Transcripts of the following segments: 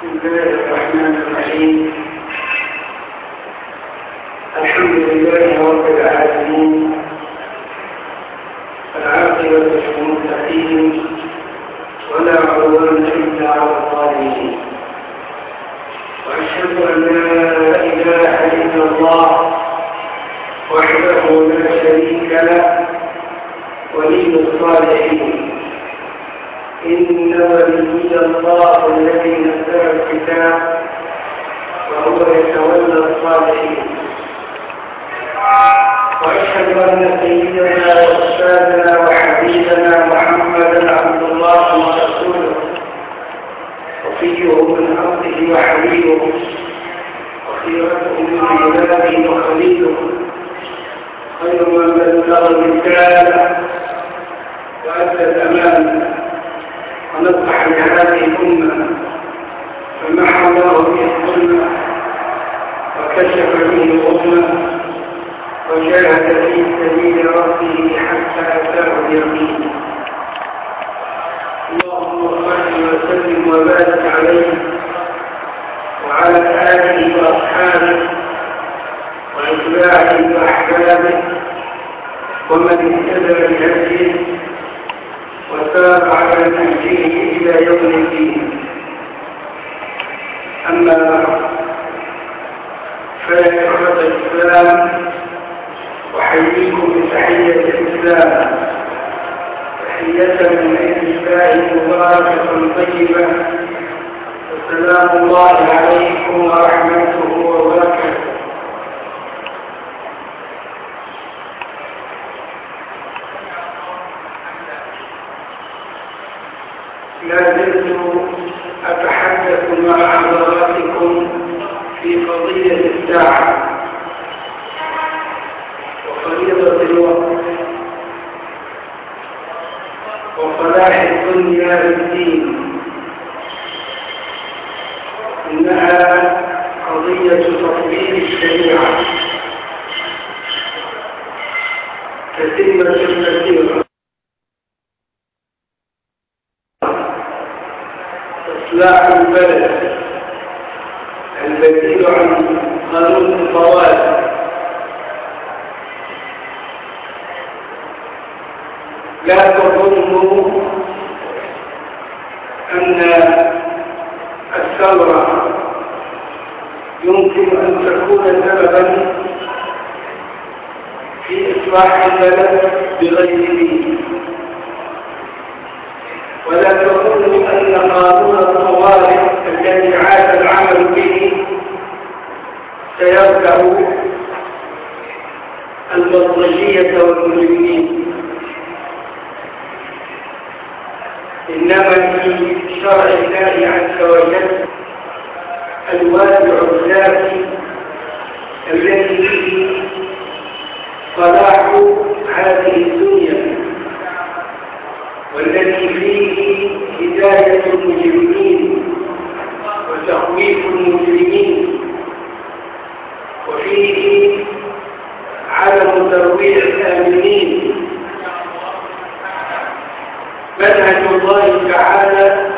بسم الله الرحمن الرحيم الحمد لله رب العالمين العاقبة للمتقين ولا عدوان إلا على الظالمين وأشهد أن لا إله إلا الله وحده لا شريك له ولي الصالحين إن ولي الله الذي نزل الكتاب وهو يتولى الصالحين وأشهد أن سيدنا وأستاذنا وحبيبنا محمدا عبد الله ورسوله وفيه من أرضه وحبيبه وخيرته من عباده وخليله خير من بلغ الرسالة وأدى الأمانة ونصح لهذه الأمة فمحى الله به الظلمة وكشف به الغمة وجاهد في سبيل ربه حتى أتاه اليقين اللهم صل وسلم وبارك عليه وعلى آله وأصحابه وأتباعه وأحبابه ومن اهتدى بهديه وسار على نهجه إلى يوم الدين أما بعد فيا إخوة الإسلام أحييكم بتحية الإسلام تحية من عند الله مباركة طيبة السلام الله عليكم ورحمته وبركاته لا زلت أتحدث مع حضراتكم في قضية الساعة وفريضة الوقت وصلاح الدنيا بالدين إنها قضية تطبيق الشريعة كثيرة كثيرة إصلاح البلد البديل عن قانون الفوائد لا تظنوا أن الثورة يمكن أن تكون سببا في إصلاح البلد بغير دين ولا تظنوا أن قانون الطوارئ الذي عاد العمل به سيرفع البلطجية والمجرمين إنما في شرع الله عز وجل الواسع الذاتي الذي فيه صلاح هذه الدنيا والذي فيه هداية المجرمين وتخويف المجرمين وفيه عدم ترويع الآمنين منهج الله تعالى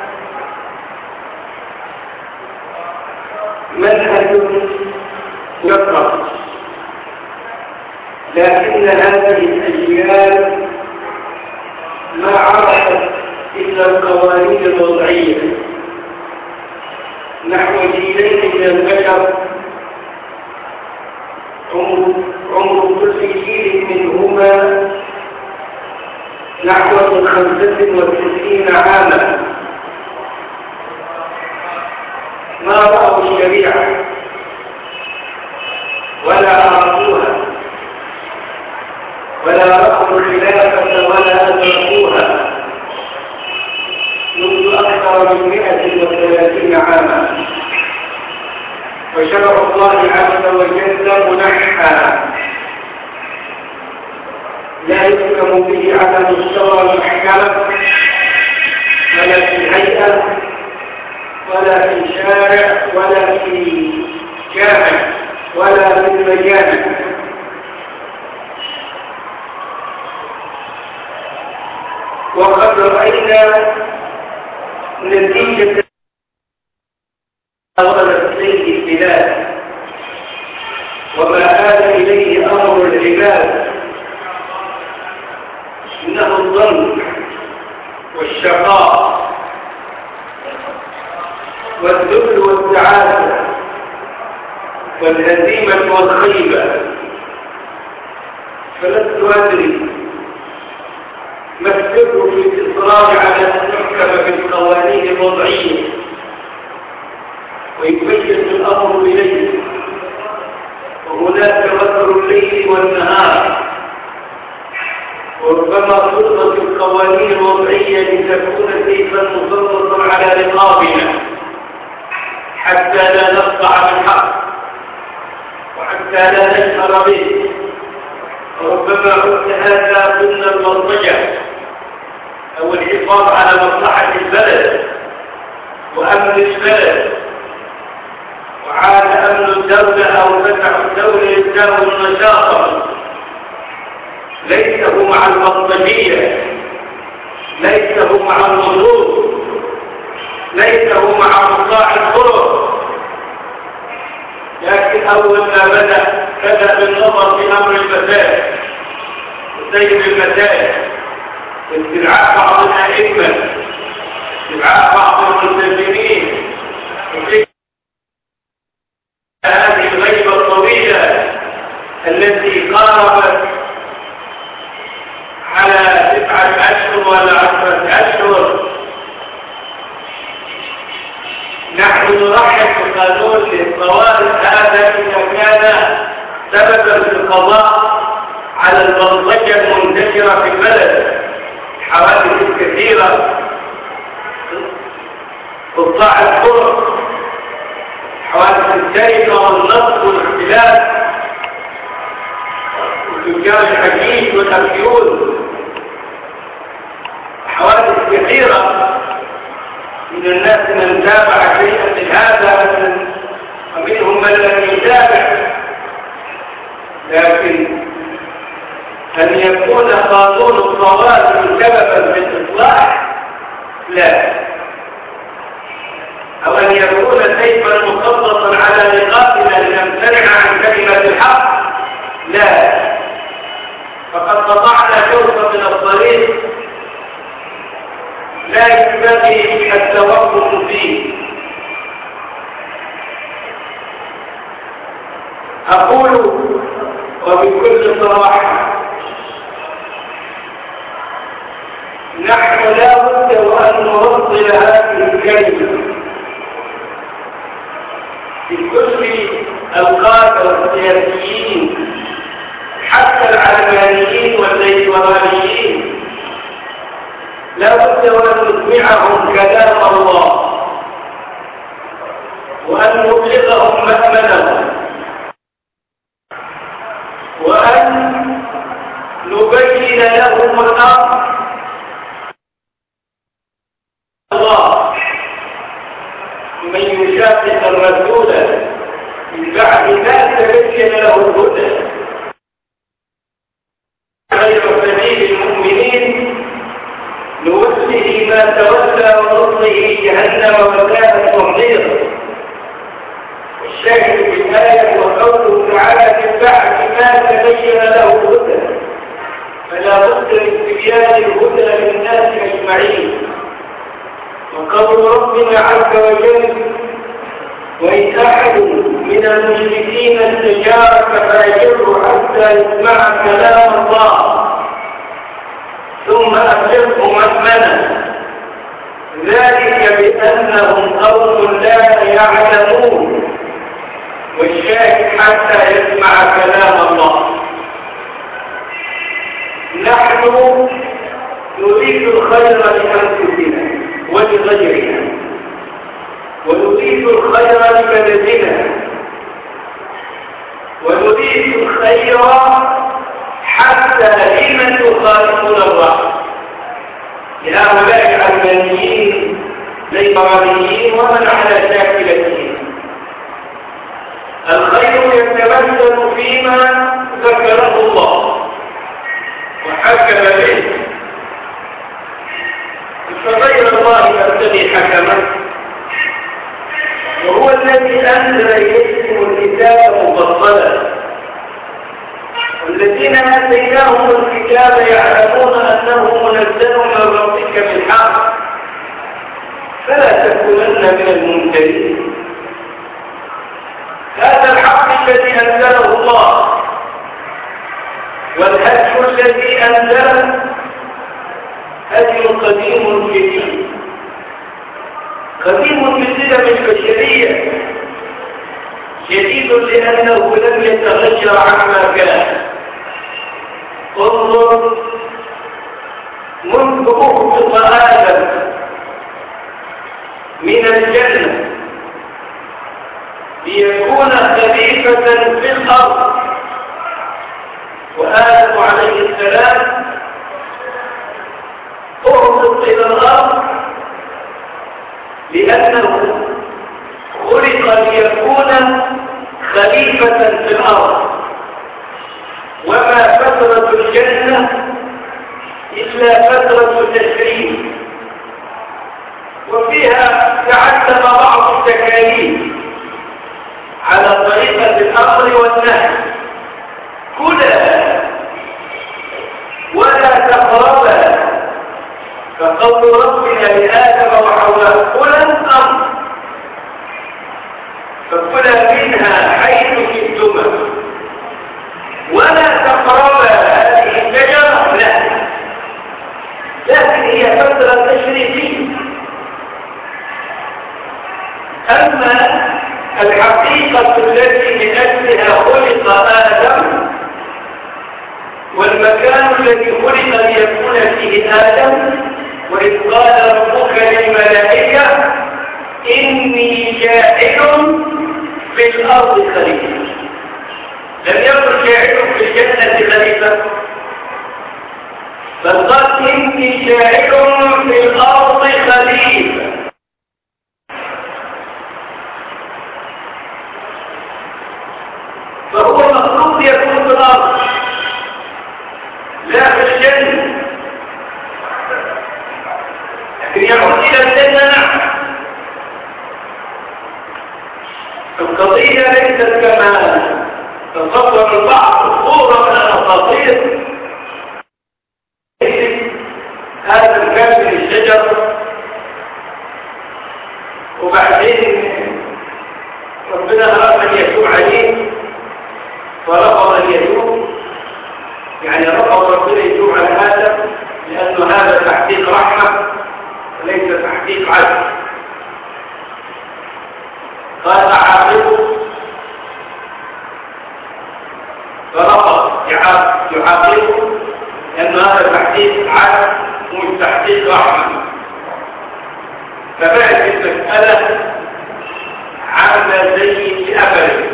منهج يقرأ لكن هذه الأجيال ما عرفت إلا القوانين الوضعية نحو جيلين من البشر عمر, عمر كل جيل منهما نحو من خمسة وتسعين عاما ما رأوا الشريعة ولا عرفوها ولا رأوا الخلافة ولا أدركوها منذ أكثر من مئة وثلاثين عاما وشرع الله عز وجل منحى لا يحكم به على مستوى المحكمة ولا في هيئة ولا في شارع ولا في جامع ولا في المجامع وقد رأينا نتيجة وردت إليه البلاد وما آل إليه أمر العباد إنه الظن والشقاء والذل والسعادة والهزيمة والخيبة فلست أدري ما السر في الإصرار على أن يحكم بالقوانين الوضعية ويبين الأمر إليه وهناك مثل الليل والنهار وربما صدت القوانين الوضعية لتكون سيفا مسلطا على رقابنا حتى لا نقطع بالحق وحتى لا نشعر به وربما عدت هذا ضمن المرضجة أو الحفاظ على مصلحة البلد وأمن البلد وعاد أمن الدولة أو فتح الدولة يزداد نشاطا ليس هو مع البطلية ليس هو مع الغلول ليس هو مع قطاع الطرق لكن أول ما بدأ بدأ بالنظر في أمر المسائل وسير المسائل استدعاء بعض الأئمة استدعاء بعض الملتزمين هذه الغيبة الطويلة التي قاربت على تسعة أشهر ولا عشرة أشهر نحن نرحب بقانون للطوارئ هذا إذا كان سببا في القضاء على البلطجة المنتشرة في البلد حوادث كثيرة قطاع الطرق حوادث السرقة والنصب والاختلاف وتجار الحديد والأفيون حوادث كثيرة من الناس من تابع شيئا من هذا ومنهم من لم يتابع لكن أن يكون قانون الصواب سببا في الإصلاح لا أو أن يكون سيفا مخصصا على نقاطنا لنمتنع عن كلمة الحق لا فقد قطعنا جوفا من الطريق لا ينبغي التوقف فيه أقول وبكل صراحة نحن لا بد وأن نوصل هذه الكلمة في كل القادة والسياسيين حتى العلمانيين والليبراليين لا بد وأن نسمعهم كلام الله وأن نبلغهم مأمنهم وأن نبين لهم الأمر الله من يشاقق الرسول من بعد ما تبين له الهدى غير سبيل المؤمنين نوله ما تولى ونصله جهنم وكانت مصيرا الشاهد في الآية وقوله تعالى من بعد ما تبين له الهدى فلا بد من تبيان الهدى للناس أجمعين وقول ربنا عز وجل وإن أحد من المشركين استجارك فأجره حتى يسمع كلام الله ثم أبلغه مأمنا ذلك بأنهم قوم لا يعلمون والشاهد حتى يسمع كلام الله نحن نريد الخير لأنفسنا ولغيرنا ونريد الخير لبلدنا ونريد الخير حتى لمن تخالفون الله لهؤلاء العلمانيين ليبراليين ومن على شاكلتهم الخير يتمثل فيما ذكره الله وحكم به فغير الله الذي حكمه وهو الذي أنزل إليكم الكتاب مفصلا والذين آتيناهم الكتاب يعلمون أنه منزل من ربك بالحق فلا تكونن من المنكرين هذا الحق الذي أنزله الله والهدي الذي أنزله هدي قديم جديد قديم بالسلم البشرية جديد لأنه لم يتغير عما كان انظر منذ أهبط آدم من الجنة ليكون خليفة في الأرض وآدم عليه السلام أهبط إلى الأرض لأنه خلق ليكون خليفة في الأرض وما فترة الجنة إلا فترة تشريف وفيها تعلم بعض التكاليف على طريقة الأمر والنهي كلا ولا تقربا فقول ربنا لآدم وحواء كلا أمر فكلا منها حيث شئتما ولا تقربا هذه الشجرة لا لكن هي فترة تشريفية أما الحقيقة التي من أجلها خلق آدم والمكان الذي خلق ليكون فيه آدم وإذ قال ربك للملائكة إني جاعل في الأرض خليفة لم يكن جاعل في الجنة خليفة بل قال إني جاعل في الأرض خليفة فهو مخلوق يكون في الأرض لا في الجنة لكن يعود إلى الجنة نعم القضية ليست كما تصور البعض صورة من الأساطير هذا الكلب من الشجر وبعدين ربنا أراد أن يتوب عليه ورفض أن يتوب يعني رفض ربنا يتوب على هذا لأنه هذا تحقيق رحمة وليس تحقيق عدل قال أعاقبه فرفض يعاقبه لأن هذا تحقيق عدل مش تحقيق رحمة فبعد المسألة عاملة زي أبدا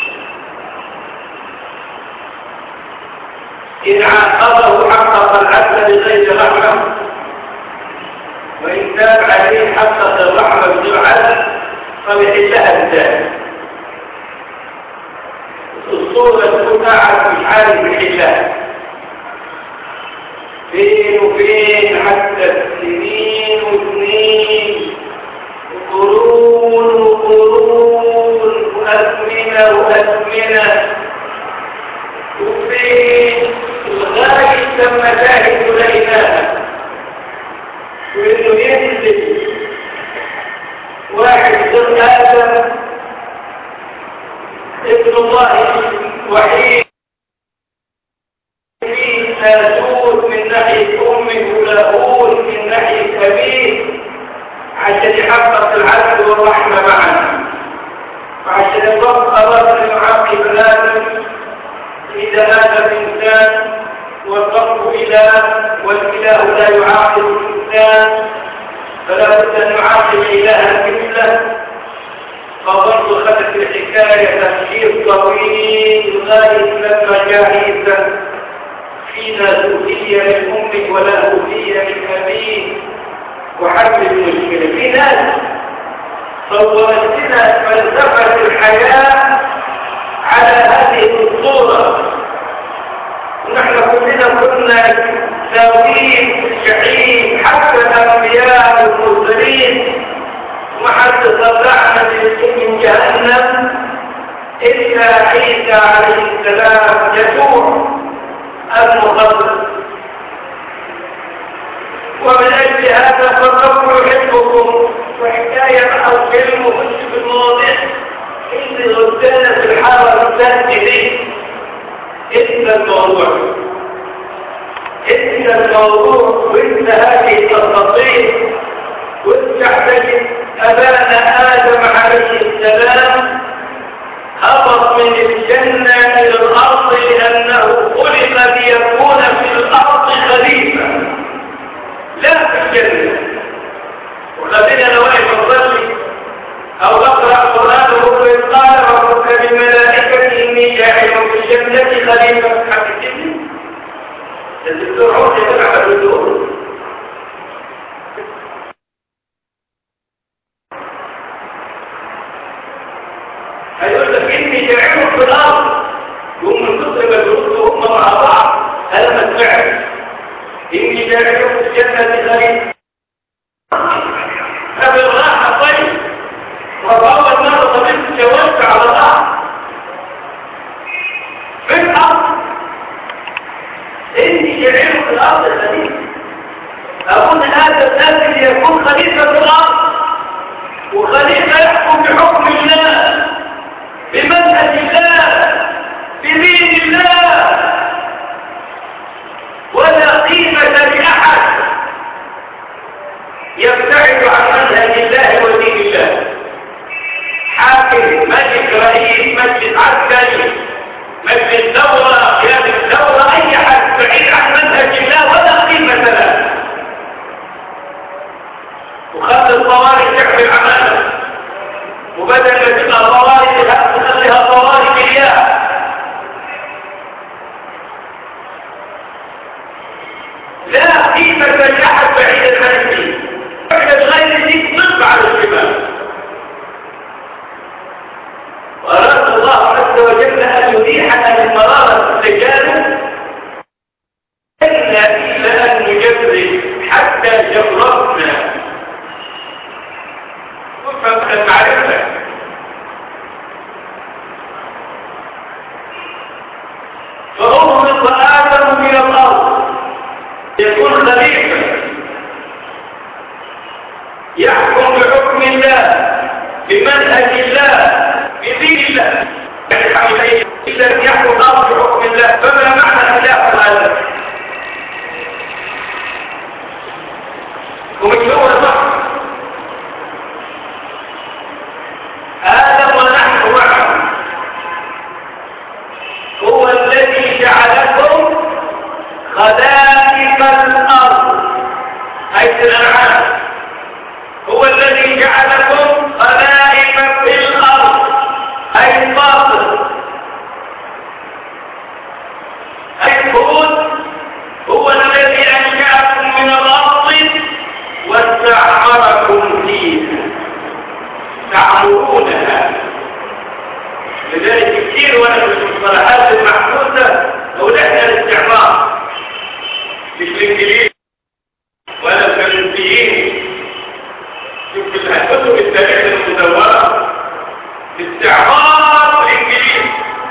إن عاقبه حقق العدل بغير رحمة وإن تاب عليه حقق الرحمة بدون عدل فبحلها الثاني الصورة تكون قاعد مش عارف بحلها فين وفين حتى سنين وسنين وقرون وقرون وأزمنة وأزمنة وفين لغاية لما شاهد لقيناها وإنه ينزل واحد ضد آدم ابن الله وحيد آسور من ناحية أمه ولاهور من ناحية أبيه عشان يحقق العدل والرحمة معا وعشان الرب أراد أن يعاقب آدم إذا هذا الإنسان والرب إله والإله لا يعاقب الإنسان فلا بد أن يعاقب إلها مثله فبرضه خدت الحكاية تفسير طويل لغاية لما جاء عيسى فينا أوتية من أمك ولا أوتية من أبيك وحل المشكلة في ناس صورت لنا فلسفة الحياة على هذه الصورة ونحن كلنا كنا ساويين في الجحيم حتى الأنبياء والمرسلين وما حد طلعنا من الدنيا فيها عيسى عليه السلام يسوع المخلص ومن أجل هذا فالرب يحبكم وحكاية أو كلمة في المواضيع اللي غدانا في الحارة الثانية دي انت الموضوع انت الموضوع وانت هذه التفاصيل وانت تجد ابانا ادم عليه السلام هبط من الجنة الى الارض لانه خلق ليكون في الارض خليفة لا في الجنة والذين لو يفضل أو أقرأ قرآن ربك قال ربك بالملائكة إني جاعل في الجنة خليفة حقيقي الدكتور عوض يتبع الدكتور هيقول لك إني جاعل في الأرض يوم من كتر ما يدرسوا هم مع بعض هذا ما سمعت إني جاعل في الجنة خليفة فبالراحة طيب وأول مرة طبيب جاوبت على الأرض في الأرض إني جعله في الأرض خليفة أقول هذا الناس يكون خليفة في الأرض وخليفة يحكم بحكم الله بمنهج الله بدين الله ولا قيمة لأحد يبتعد عن منهج الله ودين الله حاكم ملك رئيس مجلس عسكري مجلس دولة قيادة الدولة أي حد بعيد عن منهج الله ولا قيمة له وخلي الطوارئ تعمل عمالة وبدل ما تبقى طوارئ تخليها طوارئ مليار لا قيمة لأحد بعيد عن الدين بعد غير دين نصب على الشباب وأراد الله عز وجل أن يريح عن المرارة الرجال إلا إلا أن نجرب حتى جربنا وفهم المعرفة فأمر آدم من الأرض يكون خليفة يحكم بحكم الله بمنهج الله بدين الله يعني حقيقة إلا أن يحكم الأرض بحكم الله فما معنى خلاف هذا ومن هو صح آدم ونحن معه هو الذي جعلكم خلائف الأرض حيث الأنعام هو الذي جعلكم خلائف في الأرض أي الباطل أي الخروج هو الذي أنشأكم من الأرض واستعمركم فيها تعمرونها لذلك كثير وانا في المصطلحات المحدوثة لو نحن الاستعمار مش الانجليز ولا الفرنسيين شوف الكتب التاريخ المدونة استعمار الانجليز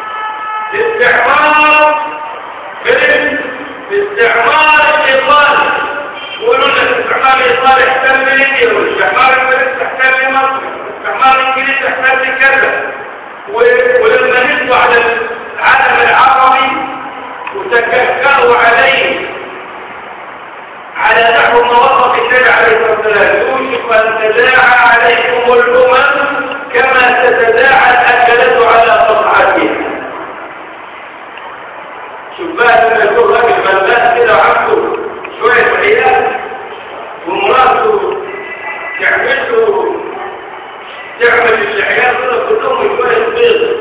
استعمار فرنس استعمار الايطالي يقولون لك استعمار الايطالي احتل ليبيا والاستعمار الفرنسي احتل مصر والاستعمار الانجليزي احتل كذا ولما نزلوا على العالم العربي وتكفروا عليه على نحو ما وصف النبي عليه الصلاه والسلام يوشك ان تداعى عليكم الامم كما تتداعى الاكله على قطعتها شوف بقى لما يكون راجل ملان كده وعنده شويه عيال ومراته تعمل له تعمل العيال كده كلهم شويه بيض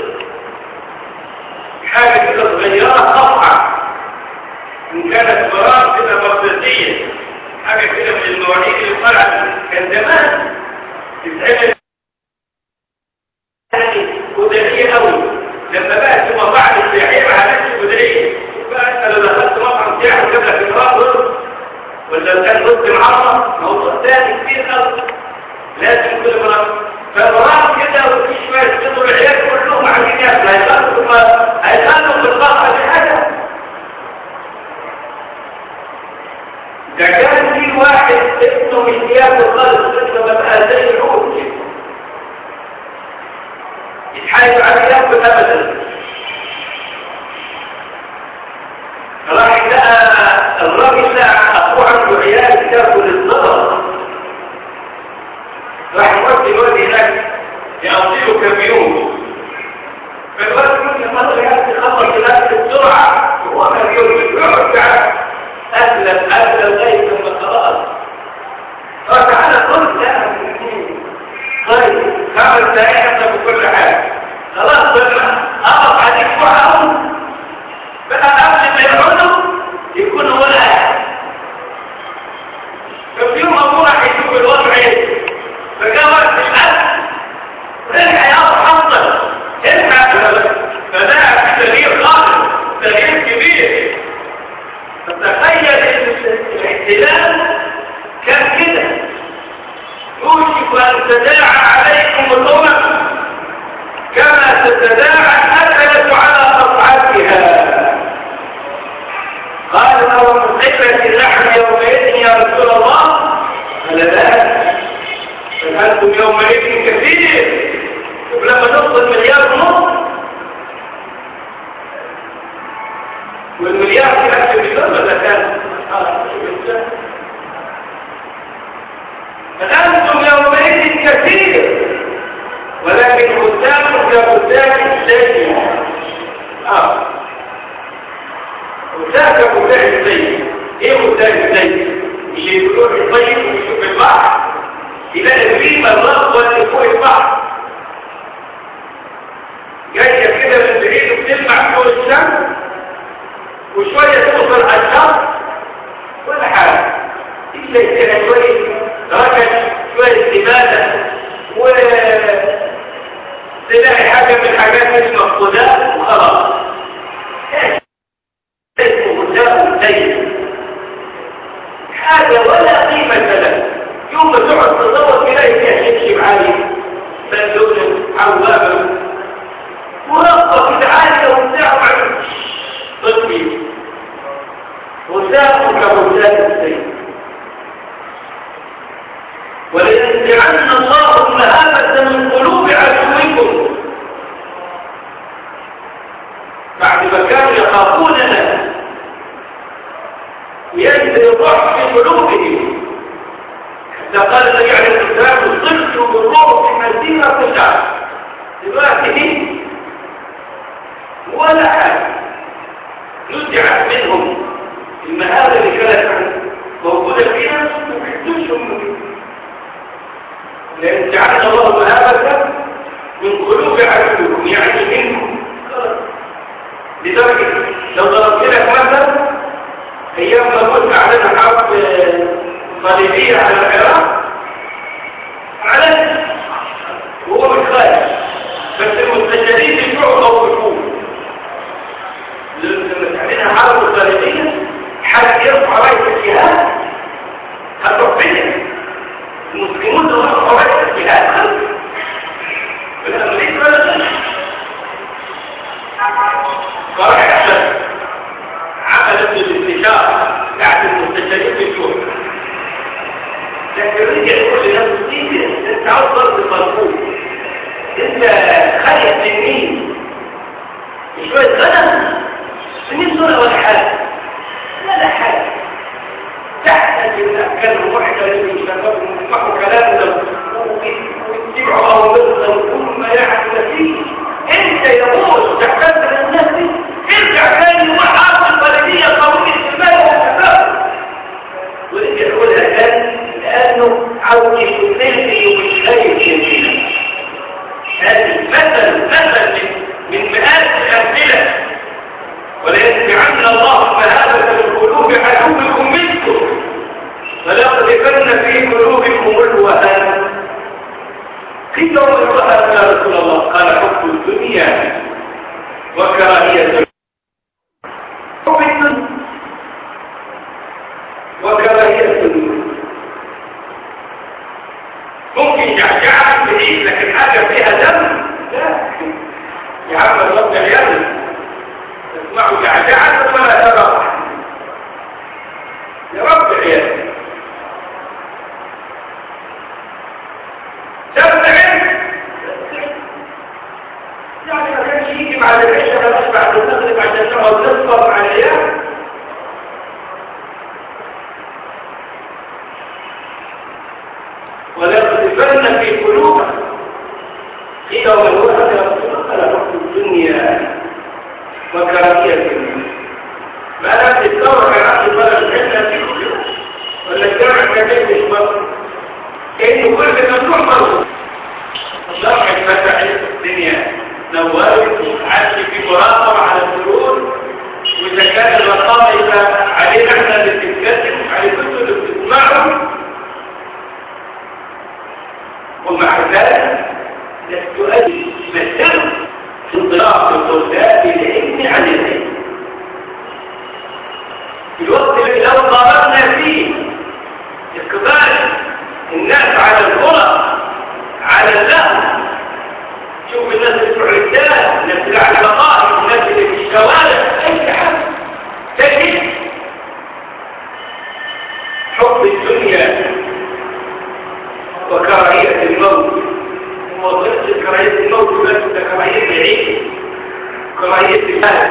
حاجه كده صغيره قطعه ان كانت فراغ كده بغداديه حاجه كده من المواعيد اللي طلعت كان زمان تتعمل بدائيه قوي لما بقى ثم بعد السياحيه ما عادتش بدائيه بقى انت لو دخلت مطعم سياحي وجاب لك فراغ ولا كان رز معمر موضوع ثاني كتير قوي لازم كل فراغ فالفراغ كده وفي شويه كده العيال كلهم عايزين ياكلوا يقضيه كميون فالوقت كل مرة يأتي خلص الأكل بسرعة وهو كميون يقعد ساعة أسلم أسلم لغاية لما خلاص فتعالى قلت لا طيب خمس دقائق أنت بكل حاجة خلاص بقى أقف عليك وعاون بقى قبل ما يقعدوا يكون هو الآن ففي يوم أبوه راح يشوف الوضع ايه فجاء وقت الأكل رجع يا أبو حمصة ارجع فده في تغيير خالص تغيير كبير فتخيل الاحتلال كان كده يوشك أن تداعى عليكم الأمم كما تتداعى الأكلة على أصحابها قال لو من قبلة اللحم يومئذ يا رسول الله قال لا فأنتم يومئذ كثير ولما نصل مليار ونص والمليار في أكثر مليون ولا كان فأنتم يومئذ كثير ولكن قدام كقدام الشيء اه قدام كقدام الشيء ايه قدام الشيء اللي يقولون الطيب ويشوف البحر يلاقي الريمة الرغبة اللي فوق البحر جاية كده من بعيد وبتلمع فوق الشمس وشوية توصل على الشمس ولا حاجة إلا يديها شوية ركز شوية استمادة و تلاقي حاجة من الحاجات المفقودات وخلاص اسمه قدام سيء حاجة ولا قيمة لها يوم ما تقعد تدور تلاقي فيها شبشب عالي بندون عوابة ورقة كده عالية وبتاع تطبيق وساق كمساق السيء ولينزعن الله المهابة من قلوب عدوكم بعد ما كانوا يخافوننا ينزل الروح في قلوبهم حتى قال النبي عليه الصلاه والسلام صرت بالروح في مسيره الشعب دلوقتي دي ولا حاجه نزعت منهم المهابه اللي كانت موجوده فينا ما بيحسوش لأن جعلنا الله مهابة من قلوب عدوكم يعني منكم لدرجة لو ضربت لك مثلا أيام ما كنت علينا حرب صليبية على العراق على وهو مش خايف بس المستشهدين بتوعه خوفوه لما تعملها حرب صليبية حد يرفع راية الجهاد هتروح فين المسلمون دول قواعد الجهاد خلف والأمريكا ولا قواعد أحسن عملت الاستشارة بتاعت المستشارين في الجهد لكن رجع يقول لنفسه تيجي انت عاوز ضرب مرفوض انت خايف من مين شوية غنم سنين صورة ولا حاجة لا لا حاجة تحتاج الأفكار الوحدة اللي يشتغلوا ويسمعوا كلامنا ويتبعوا أوامرنا وكل ما يحدث فيه أنت يا بوس تحتاج من الناس دي ارجع تاني وحاط البلدية قوية الشمال والشباب ورجع يقولها تاني لأنه عاوز يشتغل ومش خايف يمشينا هذه مثل مثل من من مئات الأمثلة وليجعلنا الله مهابة القلوب عدوكم منكم فليقذفن في قلوبكم الوهن قيل الوهن يا رسول الله قال حب الدنيا وكراهية حب الدنيا وكراهية الدنيا ممكن جعجعة بعيد لكن حاجة فيها دم لا يا عم الرب اليد تسمعوا جعجعة ولا ترى يا رب العيال تبتعد يعني ما كانش يجي بعد العشاء خلاص بعد المغرب عشان نقعد نصبر مع العيال وليقذفن في قلوبهم يوم الوحدة على حكم الدنيا وكراهية الدنيا ما لم تتصور على عبد الله العلم ولا الجامع كان يشبه كأنه كل ممنوع مرض شرح فتح الدنيا نوال عاش في مراقبة على الدروس وإذا كان المقام علينا احنا اللي بنتكلم على كل اللي بتسمعه ومع ذلك تؤدي مثلا في انطلاق الطلاب العلم عن العلم في الوقت الذي لو قارنا فيه اقبال الناس على الغرف على اللهو شوف الناس اللي بتوع الرجال الناس اللي على المقاهي الناس اللي في الشوارع اي حد تجد حب الدنيا وكراهية الموت وضد كراهية الموت ولكن كراهية العيش كراهية المال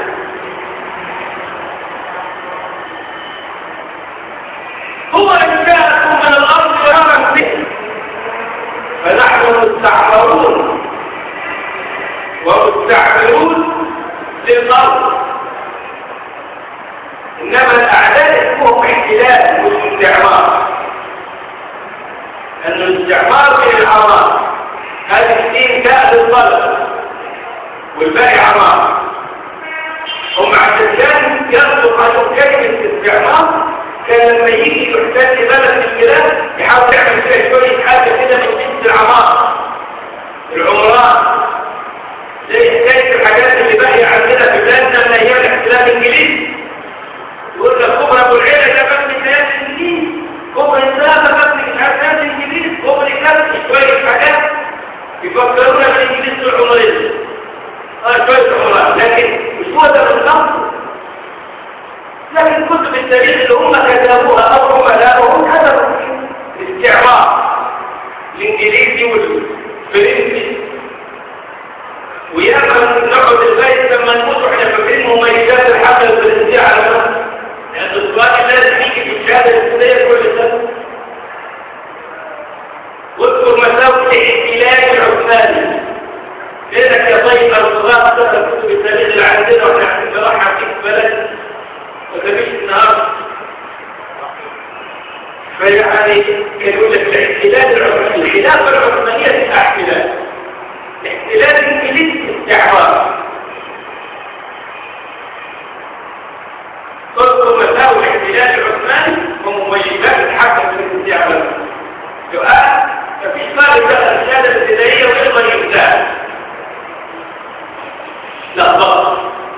هو إنشاءكم من الأرض فرارا به فنحن مستعمرون ومستعمرون للأرض إنما الأعداء اسمهم احتلال واستعمار أن الاستعمار من العمار هذه الدين جاء للطلب والباقي عمار هم عشان يصدق عنه كلمة استعمار كان لما يجي يحتاج بلد البلاد يحاول يعمل فيها شوية حاجة كده من جنس العمار العمران زي حكاية الحاجات اللي باقية عندنا في بلادنا من أيام الاحتلال الإنجليزي يقول لك كبر أبو العيلة ده مبني بلاد الإنجليز كبر الزابة مبني مش عارف بلاد الإنجليز كبر كذا شوية حاجات يفكرونا بالإنجليز والعمرين اه شوية عمران لكن مش هو ده بالضبط لكن كتب التاريخ اللي هم كتبوها او عملاؤهم كتبوا الاستعمار الانجليزي والفرنسي وياما نقعد البيت لما نموت واحنا فاكرين مميزات الحمله الفرنسيه على مصر لان السؤال لازم يجي في الشهاده الفرنسيه كل سنه واذكر مساوئ الاحتلال العثماني لانك يا طيب الصغار تقرا كتب التاريخ اللي عندنا واحنا راح في بلد وتبيش النهار فيعني كان يقول لك الاحتلال العثماني الخلافة العثمانية تسع احتلال الاحتلال الانجليزي استعمار تذكر مساوي الاحتلال العثماني ومميزات الحكم في الاستعمار سؤال مفيش طالب دخل الشهاده الابتدائيه ويقدر يبتاع لا ضغط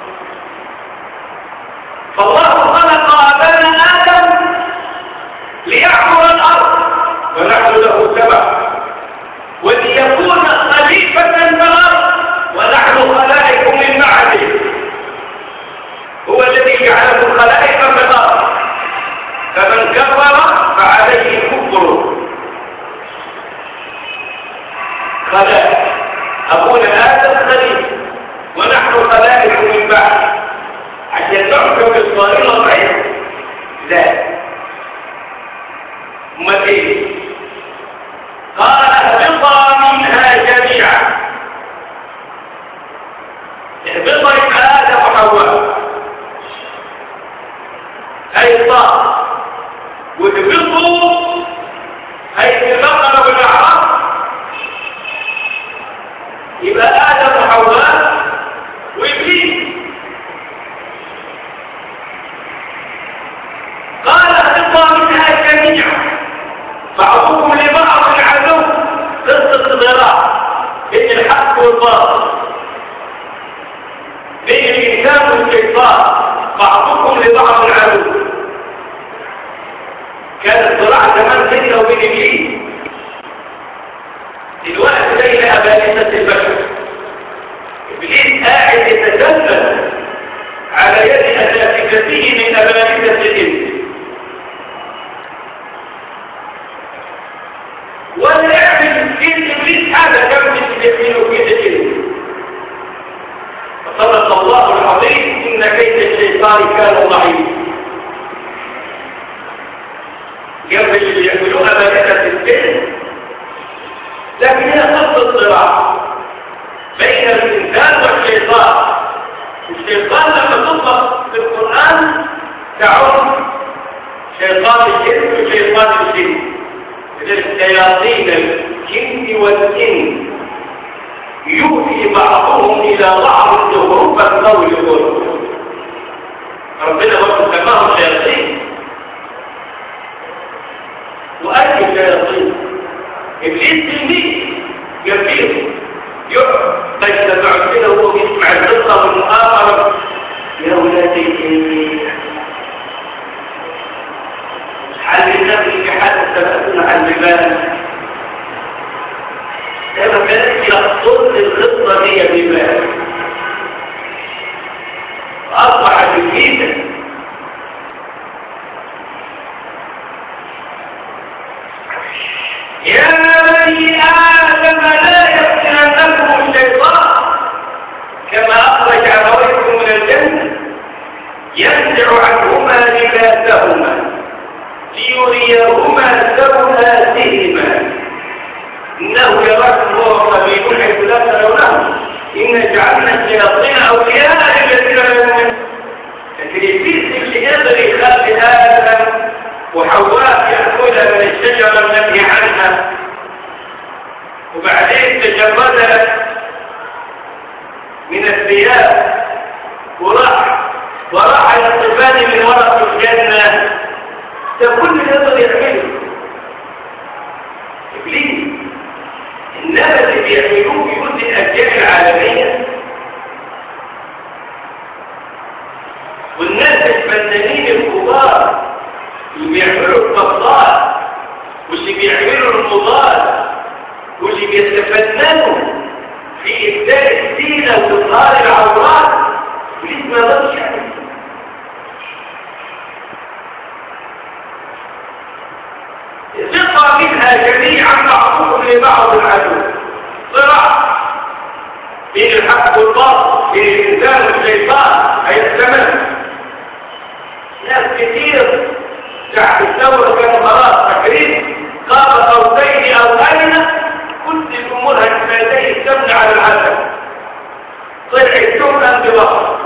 فالله خلق أبانا آدم ليعبر الأرض ونحن له تبع وليكون خليفة في الأرض ونحن خلائق من بعده هو الذي جعلكم خلائق في الأرض فمن كفر فعليه كفر خلائق أبونا آدم خليفة ونحن خلائق من بعده عشان نحكم الصائمة ضعيفة لا امال ايه قال اهبطا منها جميعا اهبطا يبقى ادم وحواء اي الطاق واهبطوا اي في البقره والاعراف يبقى ادم وحواء وابليس قال اهبطا منها جميعا بعضكم لبعض عدو قصة ضراع بين الحق والباطل بين الإنسان والشيطان بعضكم لبعض عدو كان الصراع زمان بيننا وبين إبليس الوقت بين أبانسة البشر إبليس قاعد يتسلل على يد أساتذته من أبانسة الإنس ولا يعمل كل ابليس هذا كم يعملوا كده كده فصدق الله العظيم ان كيد الشيطان كان ضعيف قبل اللي يعملوها ملكة السن لكن هي خط الصراع الإنسان والشيطان الشيطان لما تطلق في القرآن تعم شيطان الجن وشيطان الجن الشياطين الجن والجن يؤتي بعضهم إلى بعض زخرف القول غرفا ربنا برضه سماهم شياطين وأي شياطين إبليس تلميذ جميل يقعد فيتبع كده وهو بيسمع القصة والمؤامرة يا ولادي حل النبي في حال سبقتنا عن ببال لما كانت يقصد القصة دي ببال أصبحت جديدة يا بني آدم لا يفتننكم الشيطان كما أخرج أبويكم من الجنة ينزع عنهما لباسهما ليريهما سوآتهما إنه يراكم هو قبيل حيث لا ترونه إن جعلنا الشياطين أولياء للذين لا يؤمنون لكن الإبليس اللي يقدر يخلي آدم وحواء يأكل من الشجرة التي عنها وبعدين تجرد من الثياب وراح وراح يستفاد من ورق الجنة ده كل يقدر يعمله إبليس إنما اللي بيعملوه بيكون الأجيال العالمية والناس الفنانين الكبار اللي بيعملوا القصات واللي بيعملوا المضاد واللي بيتفننوا في إبداء الزينة وإظهار العورات وليس ما يقدرش يعمل ثقة منها جميعا بعضهم لبعض العدو صراع بين الحق والباطل بين الإنسان والشيطان هيستمر ناس كتير تحت الثورة كانوا خلاص فاكرين قاب قوسين أو أين كل الأمور هتفادي السمن على العسل طلع السمن ببطل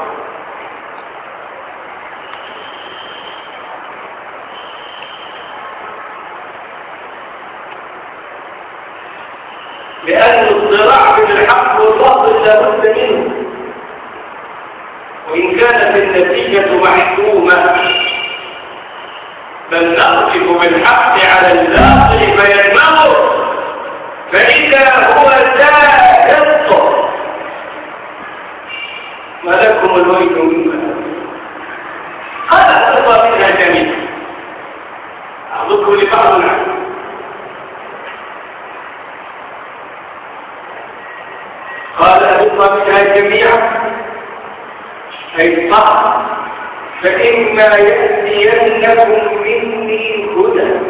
لأن الصراع بين الحق والباطل لابد منه وإن كانت النتيجة محكومة بل نقف بالحق على الباطل فيدمغه فإذا هو زاهد ما لكم الويل مما هذا أرضى منها جميعا أعطوكم لبعض العلم قال أرضى منها جميعا أي صح فإما يأتينكم مني هدى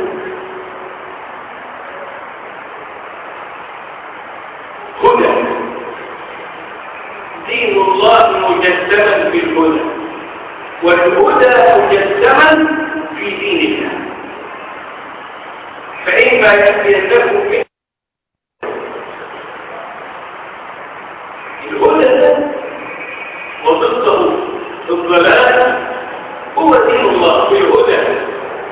هدى دين الله مجسما في الهدى والهدى مجسما في دين الله فإما يأتينكم مني الهدى ده وضده الضلال هو دين الله في الهدى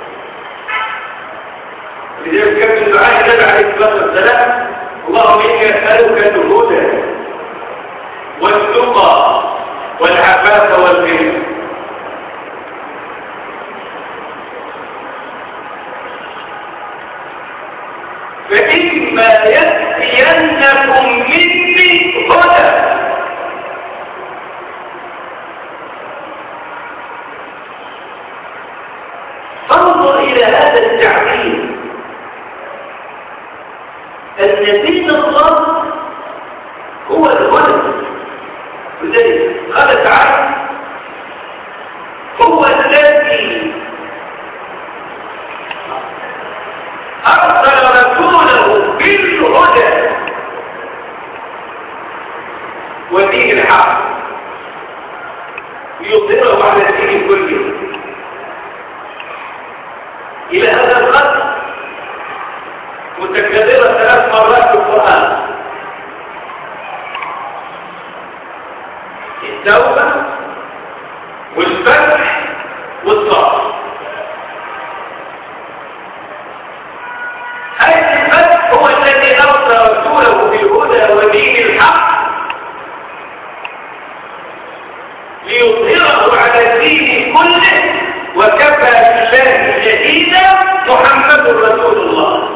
لذلك كان من دعاء النبي عليه الصلاه والسلام اللهم اني اسالك الهدى والتقى والعفاف والغنى فإما يأتينكم مني هدى فانظر إلى هذا التعبير أن دين الله هو الهدى لذلك قال تعالى هو الذي أرسل رسوله بالهدى ودين الحق ليظهره على الدين كله إلى هذا القدر متكررة ثلاث مرات في القرآن التوبة والفتح والطاعة هذا الفتح هو الذي أرسل رسوله بالهدى ودين الحق ليظهره على الدين كله وكفى بالله شهيدا محمد رسول الله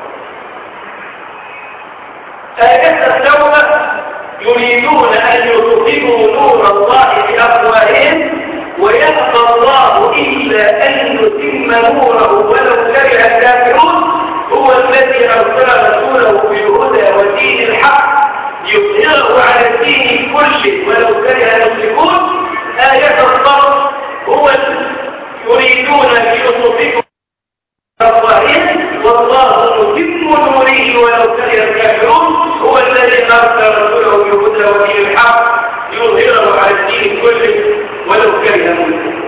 آيات التوبة يريدون أن يطفئوا نور الله بأفواههم ويبقى الله إلا أن يتم نوره ولو كره الكافرون هو الذي أرسل رسوله بالهدى ودين الحق يظهره على الدين كله ولو كره المشركون آية الصبر هو يريدون ليطفئوا أفواههم والله متم نوره ولو كره الكافرون هو الذي أرسل رسوله بالهدى ودين الحق يظهره على الدين كله ولو كره المشركون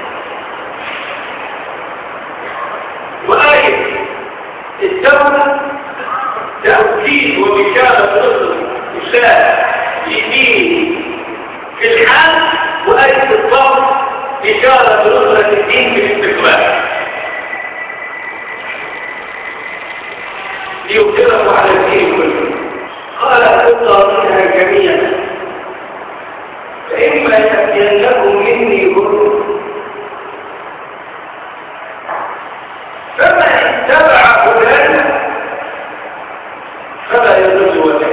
وآية الدولة تأكيد وبشارة نصر إسلام لدين في الحال وآية الضبط إشارة نصرة الدين في الاستقبال ليقدره على الدين كله قال أبقى منها جميعا فإما يأتينكم مني هدى فمن اتبع هدانا فلا يضل ولا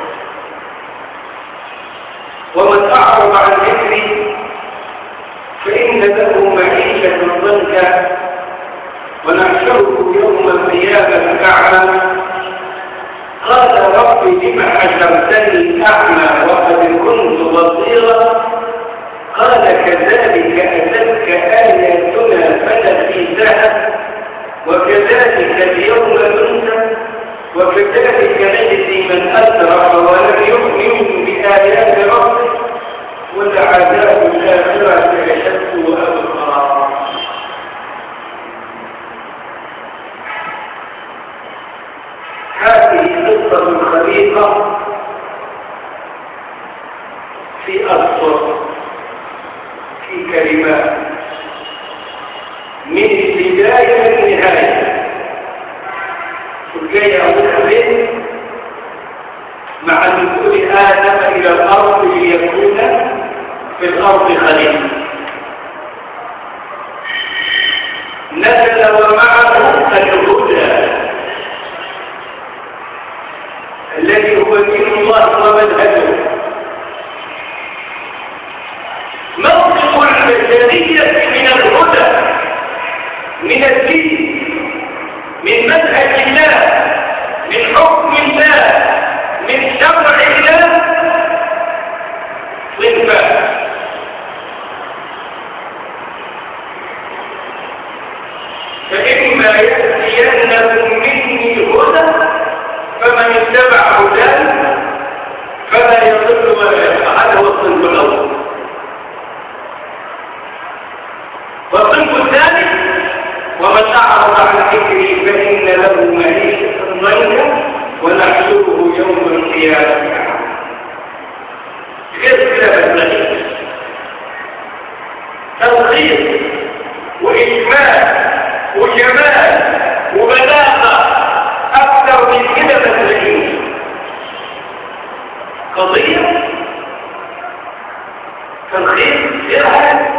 ومن أعرض عن ذكري فإن له معيشة ضنكا ونحشره يوم القيامة أعمى قال رب لم حشرتني أعمى وقد كنت بصيرا قال كذلك أتتك آياتنا فنسيتها وكذلك اليوم تنسى وكذلك نجزي من أسرع ولم يؤمن بآيات ربه والعذاب الآخرة أشد وأبقى هذه قصة خليقة في أسطر في كلمات من البداية للنهاية والجاي أقول به مع نزول آدم إلى الأرض ليكون في الأرض خليل نزل ومعه الهدى الذي هو دين الله ومنهجه موقف البشرية من الهدى من الدين من منهج الله من حكم الله من شرع الله صنفان فإما يأتينكم مني هدى فمن اتبع هداه فلا يضل ولا يشقى هذا هو الصنف الأول والصنف الثاني ومن أعرض عن ذكري فإن له معيشة ضنكا ونحشره يوم القيامة غير كده بالمعنى تلخيص وإجمال وجمال وبلاغة أكثر من كده مسلمين قضية تلخيص غير هذا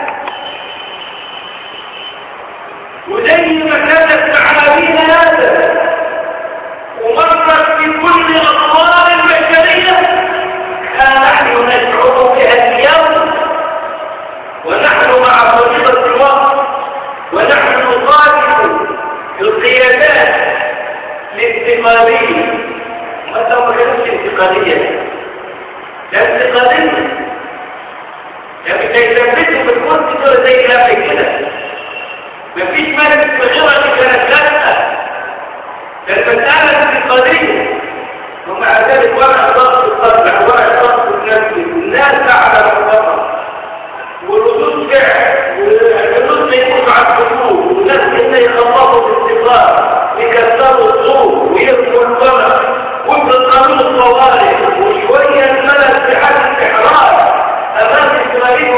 وزي ما كانت تعاليم هذا ومرت في كل أطوار البشرية نحن نشعر بها اليوم ونحن مع فريضة الوقت ونحن نطالب القيادات الانتقالية متى ما كانت انتقالية لا انتقالية يعني كي تثبتوا في الكون تقول زي قبل كده مفيش مالك بغيرة كانت لازقة المسألة انتقالية ومع ذلك ولا ضغط الطبع ولا ضغط النفس الناس تعلم الوطن وردود فعل والردود يكون على الحدود والناس كده يخلصوا باستقرار يكسروا الصوت ويبقوا الفرق ويبقوا الطوارئ وشوية الملل في حال الاحراج امام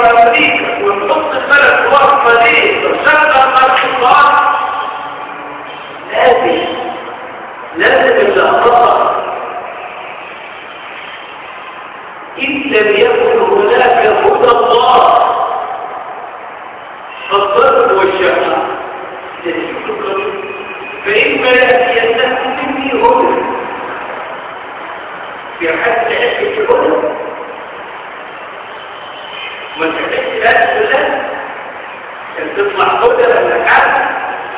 وامريكا ونحط البلد وصفه ليه وشغل الارض لازم لازم اللي اخطأ إن لم يكن هناك هدى الله فالضرب والشفاعة فإما يأتينكم مني هدى في حد يأتي هدى ما تحتاجش هذا بالله كان تطلع هدى ولا حاجة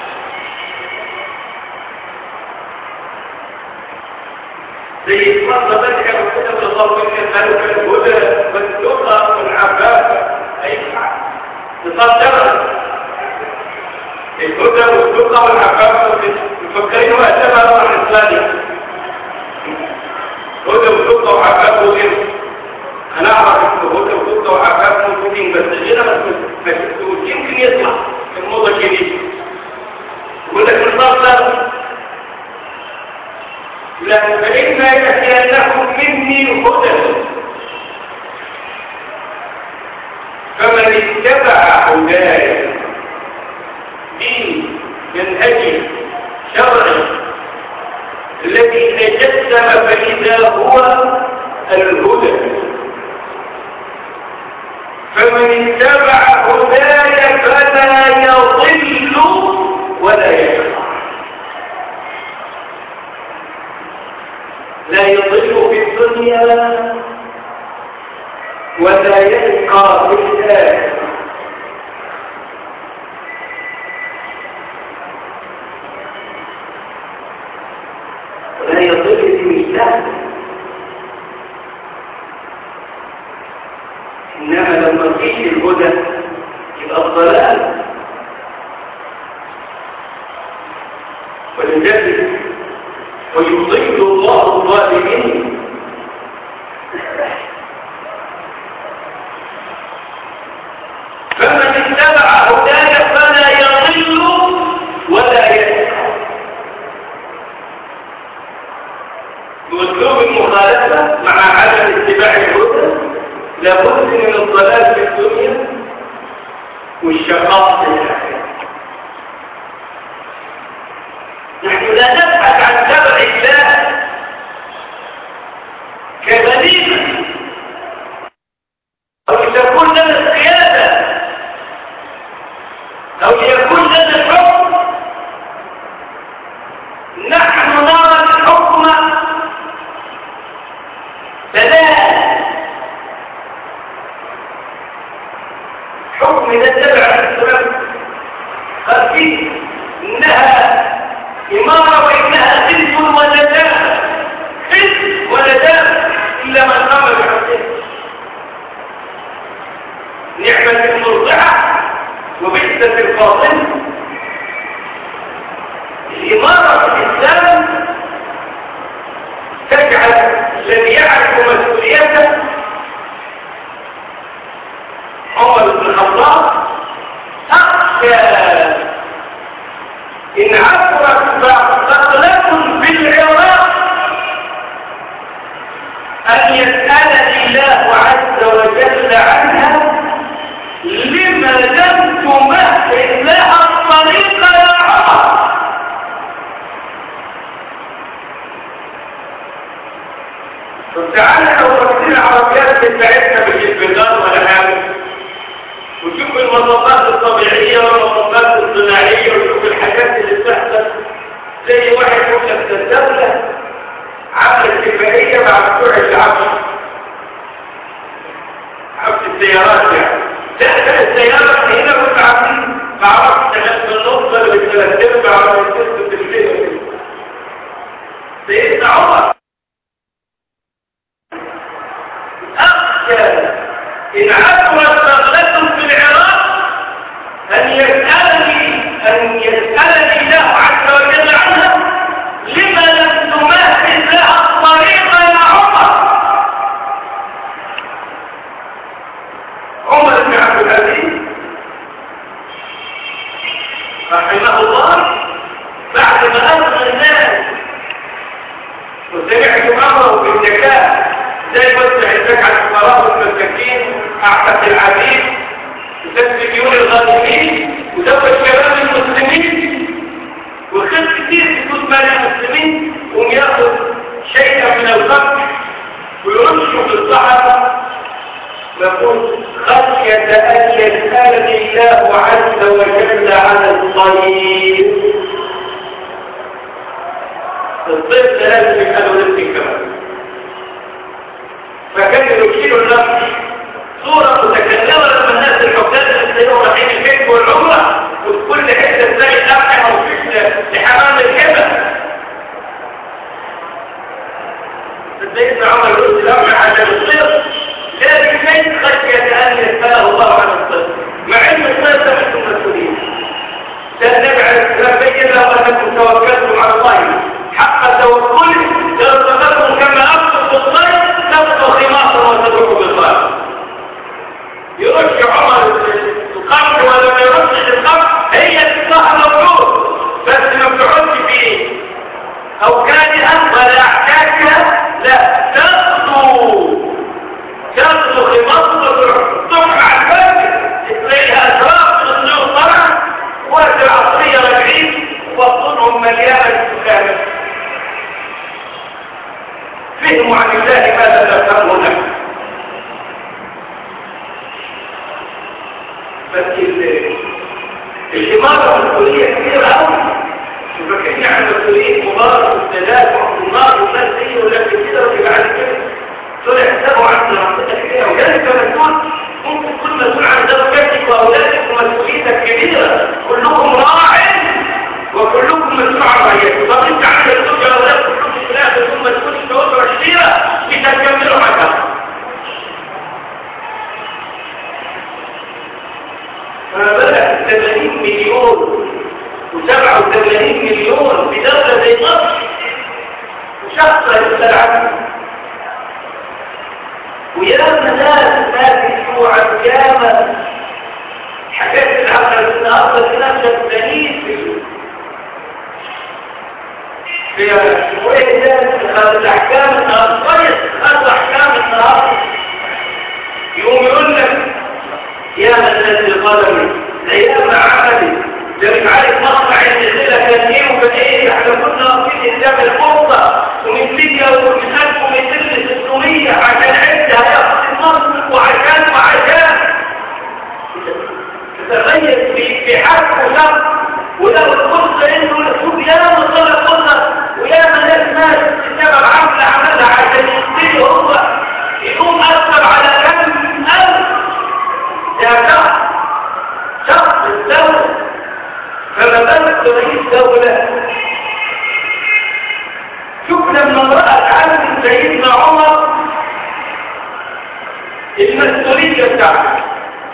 زي مرة بدأ وكده من الله من قالوا كان الهدى والتقى والعفاف أي حاجة تصدر الهدى والتقى والعفاف مفكرين وقتها نوع الإسلامي هدى والتقى وعفاف وغيره أنا أعرف إنه هدى والتقى وعفاف موجودين بس غيرها ما شفتوش يمكن يطلع الموضة الجديدة يقول لك نصدر لكن فإما يأتينكم مني هدى فمن اتبع هداي دين منهجي شرعي الذي تجسم فإذا هو الهدى فمن اتبع هداي فلا يضل ولا يشقى لا يضل في الدنيا ولا يلقى في الآخرة ولا يضل في مثله إنما لما فيه الهدى يبقى الضلال ولذلك ويضل الله الظالمين فمن اتبع هداي فلا يضل ولا يشقى باسلوب المخالفه مع عدم اتباع الهدى لابد من الضلال في الدنيا والشقاء في الاخره نحن لا نبحث عن تبع الله كبديل أو تكون لنا القيادة أو يكون لنا الحكم نحن نرى الحكم ثلاث حكم إذا تبع السلام قال فيه إنها إمارة وإنها خلف وندام خلف وندام إلا من قام بحقه نعمة المرضعة وبعثة الفاضل الإمارة في الإسلام تجعل الذي يعرف مسؤوليته عمر بن الخطاب أخشى إن عثرت ثقلة في العراق أن يسألني الله عز وجل عنها لما لم تمهد لها الطريق يا عمر طب تعالى لو رحتين العربيات بتاعتنا مش البلدان ولا حاجه وشوف المطبات الطبيعيه والمطبات الصناعيه وشوف الحاجات اللي بتحصل زي واحد يقول لك الدوله عملت اتفاقيه مع بتوع العبد عبد السيارات يعني لا ده السيارة هنا كنت عاملين معرفش تنفس النص ولا بالثلاث ارباع ولا بالست بالليل سيدنا عمر أخشى إن عثرت ثغلة في العراق أن يسألني أن يسألني الله عز وجل عنها لما لم تمهد لها الطريق يا عمر عمر بن عبد العزيز رحمه الله بعد ما ألقى الناس وسمعت أمره بالزكاة زي وزع الزكاة على الفقراء والمساكين أعتق العبيد ديون الغالبين وزوج شباب المسلمين وخد كتير في فلوس مال المسلمين وياخذ شيئا من الفقر ويرشه في الصحراء يقول خشية أن يسألني الله عز وجل على الطريق الطفل لازم يسأله نفسي كمان فكان يشير النفس صورة متكلمة لما الناس الحكام تلاقيهم رايحين الحج والعمرة وفي كل حتة تلاقي أبحى أو لحمام الحبة سيدنا عمر يقول الأمر على الصير لكن ليس خشية أن يسأله الله عن الصير مع أن الصير ده منكم مسؤولين سنبعد ربي له أنكم توكلتم على الله حق توكله لارتقلتم كما أبسط الصير تبقى خماصا وتدعو بالصير يرش عمر القمر ولا ما يرشش القمر هي الصح موجود بس ما بتقعدش فيه او كانها ولا احتاجها لا تغدو تغدو خمصة تقع الفجر تلاقيها اسراف من النور طلع وقت العصرية راجعين وبطنهم مليانة سكان فهموا عن الله ماذا تفهموا نحن بس الإمارة المسؤولية كبيرة أوي فكان يعني مسؤولية مبارك والسادات وعبد النار والناس دي ولكن كده وبعد كده دول يحسبوا عن منطقة كبيرة وذلك مسؤول ممكن تكون مسؤول عن زوجتك وأولادك ومسؤوليتك كبيرة كلكم راع وكلكم مسؤول عن رعيتك طب انت عندك زوجة وأولاد كلكم في الآخر تكون مسؤول في أسرة كبيرة مش هتكملوا حاجة فبدأ 80 مليون و87 مليون في دولة زي مصر وشخص يسأل عنه ويا ناس ما بيسوع القيامة حكاية العقل ان افضل في نفس الدليل في شوية ناس الاحكام النهار كويس خدوا احكام النهار يقوم يقول لك يا الناس القدم ايام عملي ده مش عارف مقطع السلسله كان ايه وكان ايه احنا كنا واقفين قدام القبه ومن ليبيا ومن 1200 عشان عدة هياخد مصر وعشان وعشان تتغير في في حرف وشرط ولو القصه انه شوف يا مصر القصه ويا ما الناس ناس بسبب عمل عملها عشان يشتري هو يقوم اثر على كم الف يا شخص شخص الدولة فما بالك برئيس دولة شوف لما امرأة عم سيدنا عمر المسؤولية بتاعته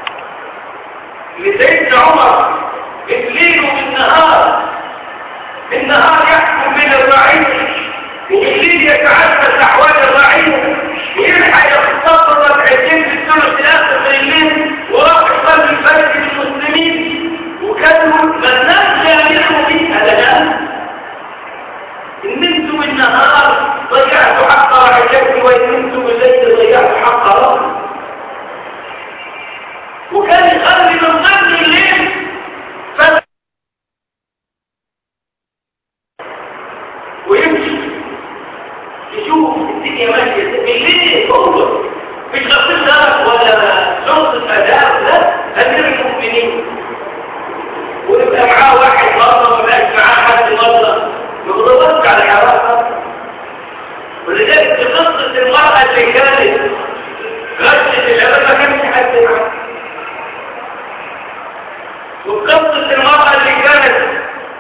لسيدنا عمر بالليل وبالنهار بالنهار يحكم بين الرعية وبالليل يتعدى احوال الرعية ويلحق يختصر ركعتين في الثلث الاخر في الليل وراح يصلي الفجر للمسلمين وكانوا الناس يعملوا بيها لنا ان انتم النهار ضيعتوا حق رعيتكم وان انتم الليل ضيعتوا حق ربكم وكان يخلي من ضمن الليل ف... ويمشي يشوف الدنيا ماشيه بالليل هو مش غسيل درس ولا شرطه اداب لا امير المؤمنين ويبقى معاه واحد مره ما بقاش معاه حد مره يغضبك على حراسه ولذلك في قصه المراه اللي كانت غشت العلم ما كانش حد معاه وقصة المرأة اللي كانت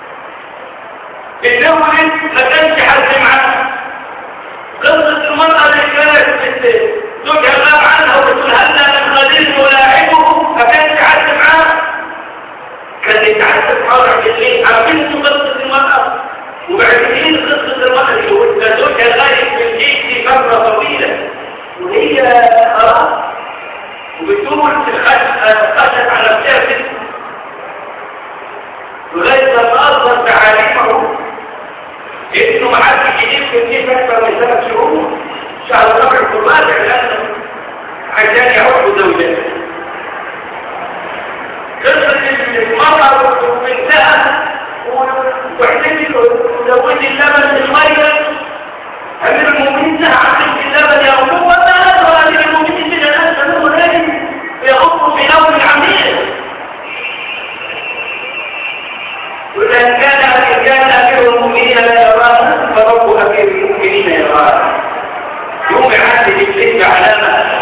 بتولد ما كانش حد معاها قصة المرأة اللي كانت زوجها غاب عنها وبتقول هل من خليل ولاعبه ما كانش حد معاها كان يتعذب حاضر بالليل عارفين قصة المرأة وبعدين قصة المرأة اللي هو زوجها غايب في الجيش في فترة طويلة وهي خلاص وبتقول خشت على نفسها لغاية ما أصدر تعاليمه إنه ما حدش يجيب في الجيش أكثر من ثلاث شهور شهر ربع الرابع لأنه عشان يعود زوجته رجليه علامة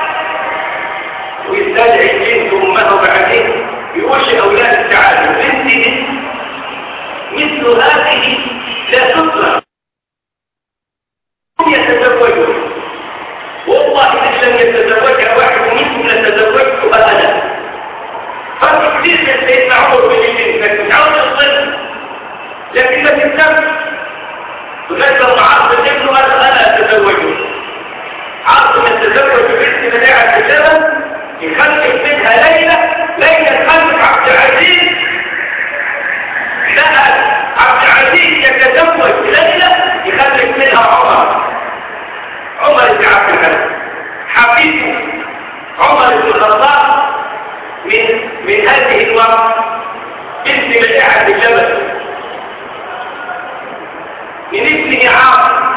ويستدعي البنت أمه بعدين يقول لأولاد التعالي بنتي مثل هذه لا تطلع هم يتزوجون والله إن لم يتزوجها واحد منهم لتزوجتها أنا فرق كثير من سيدنا عمر بن البنت لكن عاوز الظل لكن ما تهتمش لغاية لما عرض ابنه قال أنا أتزوجه عرض من التزوج بنت مناعة الجبل يخلف منها ليلة ليلة خلف عبد العزيز لا عبد العزيز يتزوج ليلة يخلف منها عمر عمر بن عبد العزيز حبيبه عمر بن الخطاب من من هذه الوقت بنت مشاعر الجبل من ابنه عاصم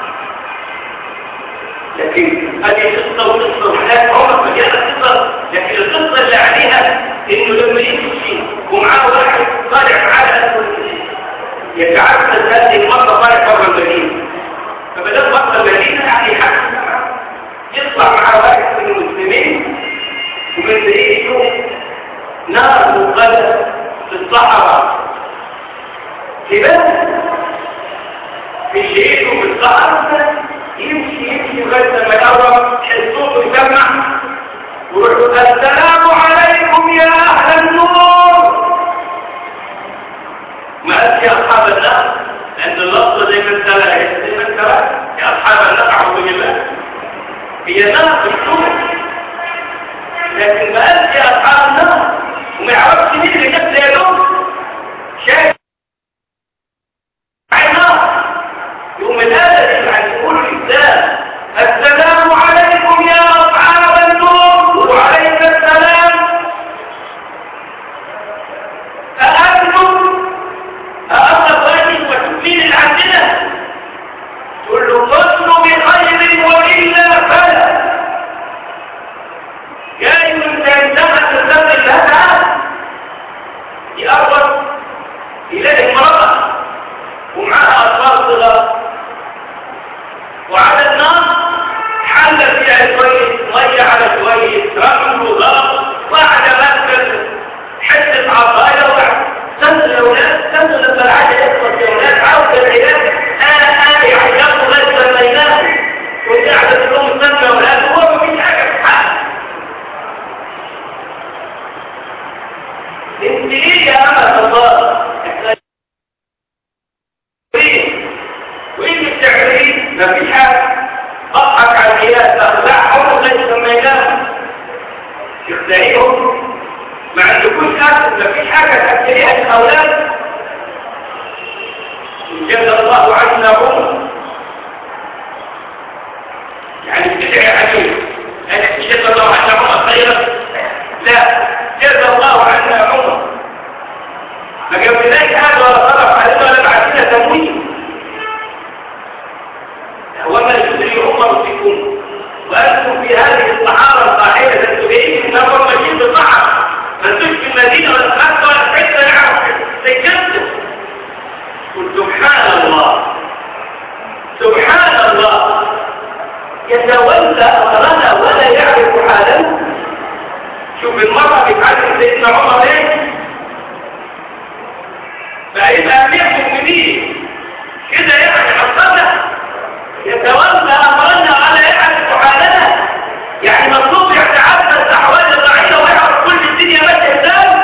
لكن هذه قصة وقصة وحياة عمر مليانة قصة لكن القصة اللي عليها انه لما يمشي ومعاه واحد طالع معاه يتعبد هذه المرة طالع بره المدينة فبدأ بره المدينة يعني حق يطلع معاه واحد من المسلمين ومن بعيده نار مقدسة في الصحراء لماذا؟ في شيء في الصحراء يمشي يمشي لغايه لما يقرب الصوت يسمع ويقول السلام عليكم يا اهل النور ما قالش يا اصحاب النار لان اللفظه زي ما انت زي ما انت يا اصحاب النار اعوذ بالله هي نار في النور لكن ما قالش يا اصحاب النار وما يعرفش مين اللي جاب زي دول شايف عينار يوم الآلة يعني يقول الإسلام السلام عليكم يا أصحاب النور وعليك السلام أأنتم أأنت واجب وتكفين العدلة تقول له كل بخير وإلا فلا جاي من تنتهى تنتهى الهدى يقرب إليه امرأة ومعها أطفال صغار وعلى النار حل فيها شوية مية على شوية رمل وغرق وقعد مثل حتة عصاية وقعد سنة الأولاد سنة لما العادة يخلص يا أولاد عاوز العلاج آه آه يحيطوا لغاية لما يناموا وقاعدة تقوم سنة يا أولاد هو مفيش حاجة في حق انت ايه يا أمة الله وايه اللي بتعمليه مفيش حاجه اضحك على القياس اخدعهم ليس لما ينام يخدعيهم ما عندكوش اكل مفيش حاجه تاكليها الاولاد جزا الله عنا عمر يعني بتدعي عليه يعني جزا الله عنا عمر خيرا لا جزا الله عنا عمر ما جابلناش حاجه ولا صرف علينا ولا بعتنا تمويل وما يدري عمر بكم وأنتم في هذه الصحارى الصاحبة التبعين نفر مجيد الصحراء ما انتوش في المدينة ولا تخطى ولا حتى يعرف تكذب قل سبحان الله سبحان الله يتولى أمرنا ولا يعرف حالنا شوف المرة بتعلم سيدنا عمر ايه فإذا أمير مؤمنين كده يعني حصلنا يتولى أمرنا ولا يعرف حالنا يعني مطلوب يتعبد أحوال الرعية ويعرف كل الدنيا ماشية ازاي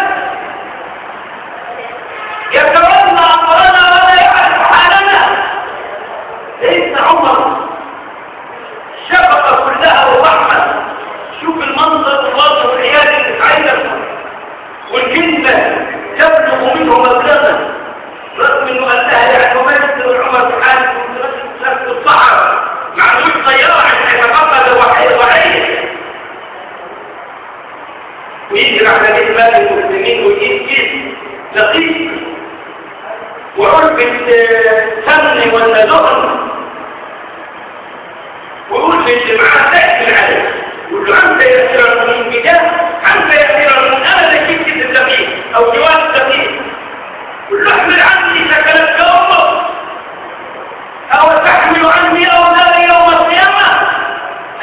يتولى أمرنا ولا يعرف حالنا سيدنا عمر شفقة كلها ورحمة شوف المنظر الواضح والعيال اللي تتعلم والكلمة تبلغ منه مبلغا رغم انه قالها يعني ممثل عمر بن حاتم نفس الصحراء ما عندوش طيارة عشان يتقبل الوحي الوحي ويجري على نسبة المسلمين ويجيب كيس لطيف وعلبة سمن ولا دهن ويقول للي معاه تأكل عليه يقول له أنت يا أسير المؤمنين بجاه أنت يا أسير المؤمنين أنا اللي جبت التمييز أو جواز التمييز يقول له احمل عني سكنت أمك أو تحمل عني أولادي يوم القيامة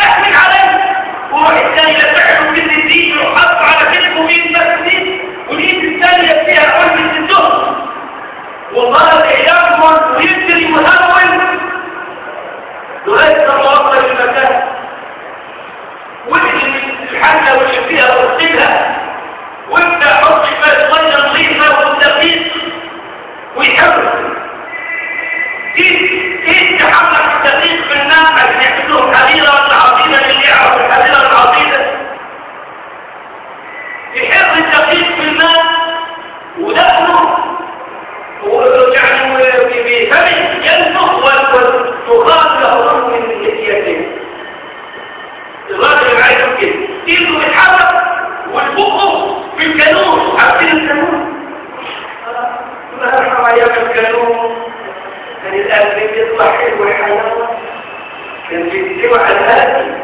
الاستواء على الهادي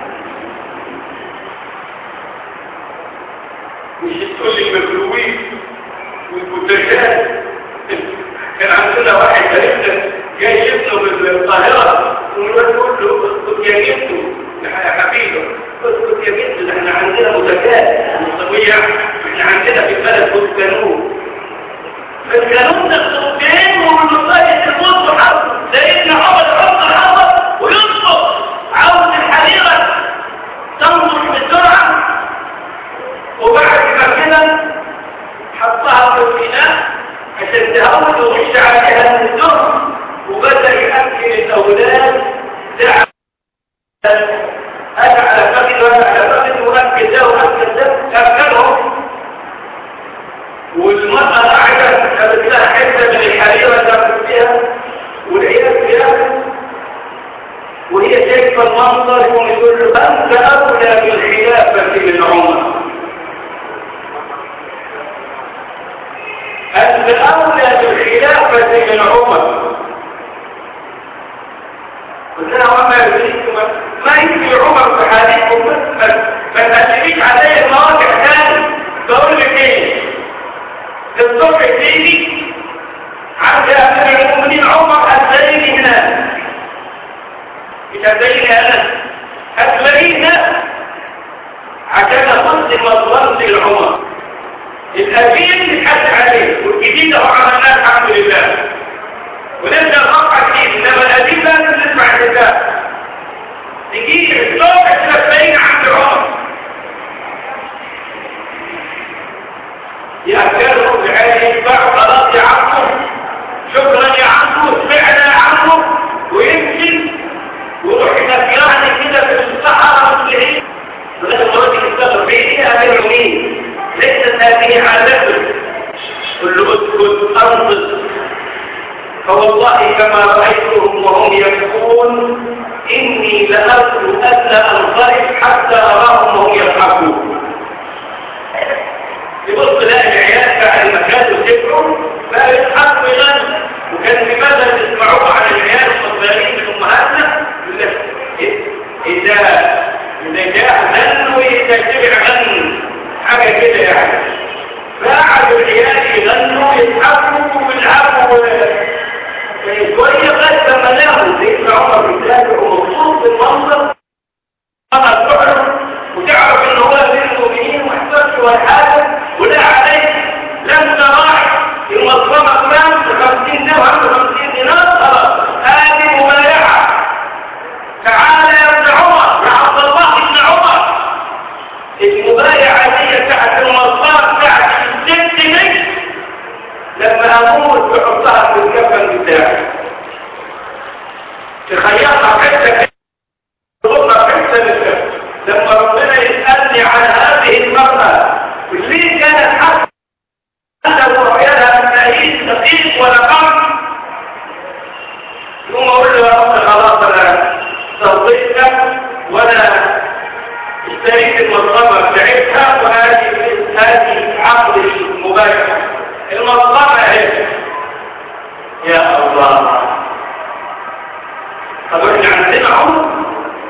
مش تقول لي المكروبين والمنتجات كان عندنا واحد قريبنا جاي يبنوا من القاهرة ونقول له اسكت يا جدو يا حبيبي اسكت يا جدو ده احنا عندنا متكات مستوية احنا عندنا في البلد والقانون فالقانون ده الصوتين والمصايد الموت وحرب سيدنا عمر حط الحرب ويصبط عاوز الحريرة تنظر بسرعة وبعد ما كده حطها في الإناء عشان تهود ويخش عليها من الدر وبدأ يأكل الأولاد دعا أنا على فقد وأنا على فقد وأكل ده وأكل ده أكلهم والمرأة قاعدة جابت لها حتة من الحريرة تاكل فيها والعيال فيها وهي شايفة المنظر يقوم يقول له أنت أولى بالخلافة من عمر أنت أولى بالخلافة من عمر قلت لها وما يريدكم ما يجري عمر في حالكم ما تأتيش علي المواقع ثاني بقول لك ايه الصبح تيجي عند أمير المؤمنين عمر هتلاقيني هنا مش هتلاقيني أنا هتلاقيني عشان أخذ مظلمة العمر القديم بيتحس عليه والجديد هو عملناه الحمد لله ونبدا نقطع جديد انما القديم لازم نسمع الكتاب نجي الصبح تلاقينا عند عمر يأكلهم بعين يدفع خلاص يا عمو شكرا يا عمو سمعنا يا عمو ويمشي ويروح ينفيعني كده في الصحراء مسلمين لغايه ما وجه السفر بيدي امير يومين ليست هذه عادته كل اسكت انصت فوالله كما رايتهم وهم يبكون اني لارجو الا انصرف حتى اراهم وهم يضحكون يبص لا العيال بعد ما كانوا يذكروا بقى يضحكوا ويغنوا وكان في مثل تسمعوه عن العيال الصغيرين من امهاتنا يقول لك اذا اذا جاء غنوا اذا جمع غنوا حاجة كده يعني فقعدوا العيال يغنوا يضحكوا ويلعبوا شوية لغاية لما ناموا سيدنا عمر بن ومبسوط بالمنظر أنا تعرف وتعرف إن هو بين المؤمنين وإحساسه والحاجة ولا عليه لم تراح المظلمة كمان ب 50 درهم ب 50 دينار خلاص هذه مبايعة تعالى يا ابن عمر يا عبد الله بن عمر المبايعة دي بتاعت المصار بتاعت الست مش لما اموت تحطها في الكفن بتاعي تخيطها حته تحطها حته للكفن لما ربنا يسالني عن هذه المراه ليه كانت حتى لو رؤيتها ملايين دقيق ولا قمر يقوم اقول له يا رب خلاص انا صدقتك وانا اشتريت المظلمة بتاعتها وهذه هذه عقد المباشر المظلمة اهي يا الله طب احنا عندنا عمر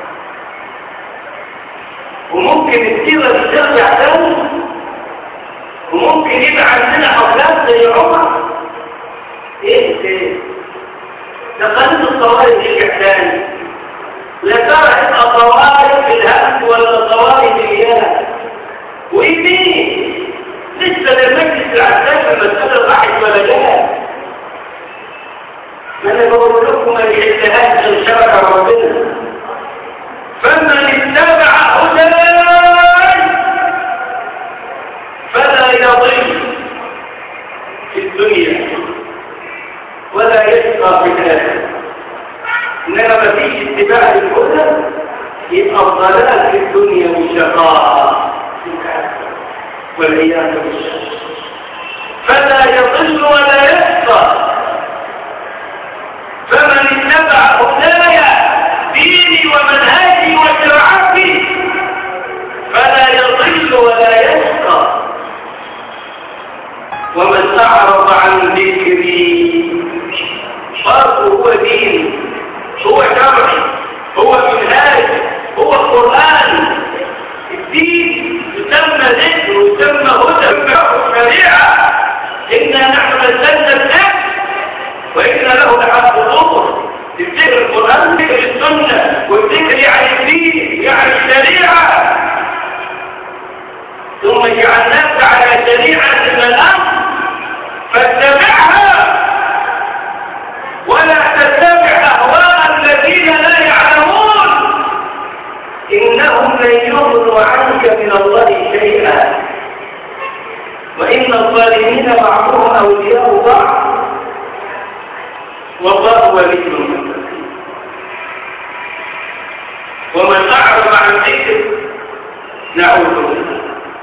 وممكن السيرة دي ترجع تاني وممكن يبقى عندنا أولاد زي عمر ايه ايه ده قانون الطوارئ يرجع تاني لا ترى تبقى طوارئ في الهمس ولا طوارئ في الياس وايه دي لسه المجلس العسكري في المسألة راحت ولا جاء ما انا بقول لكم ما يحلهاش من شرع ربنا فمن اتبع هداي فلا يضل في الدنيا ولا يشقى في الاخره انما ما فيش اتباع للهدى يبقى الضلال في الدنيا والشقاء والعياذ بالله فلا يضل ولا يشقى فمن اتبع هدايا ديني ومنهجي وشرعتي فلا يضل ولا يشقى ومن اعرض عن ذكري فرض هو دين هو شرعي هو منهاج ذكر ويسمى هدى ويسمى شريعة إنا نحن نزلنا الذكر وإنا له لحافظون الذكر القرآن ذكر السنة والذكر يعني الدين يعني الشريعة ثم جعلناك على شريعة من الأمر فاتبعها ولا تتبع أهواء الذين لا يعلمون إنهم لن يغنوا عنك من الله شيئا وإن الظالمين بعضهم أولياء بعض والله ولي المتقين ومن أعرض عن ذكر نعوذ بالله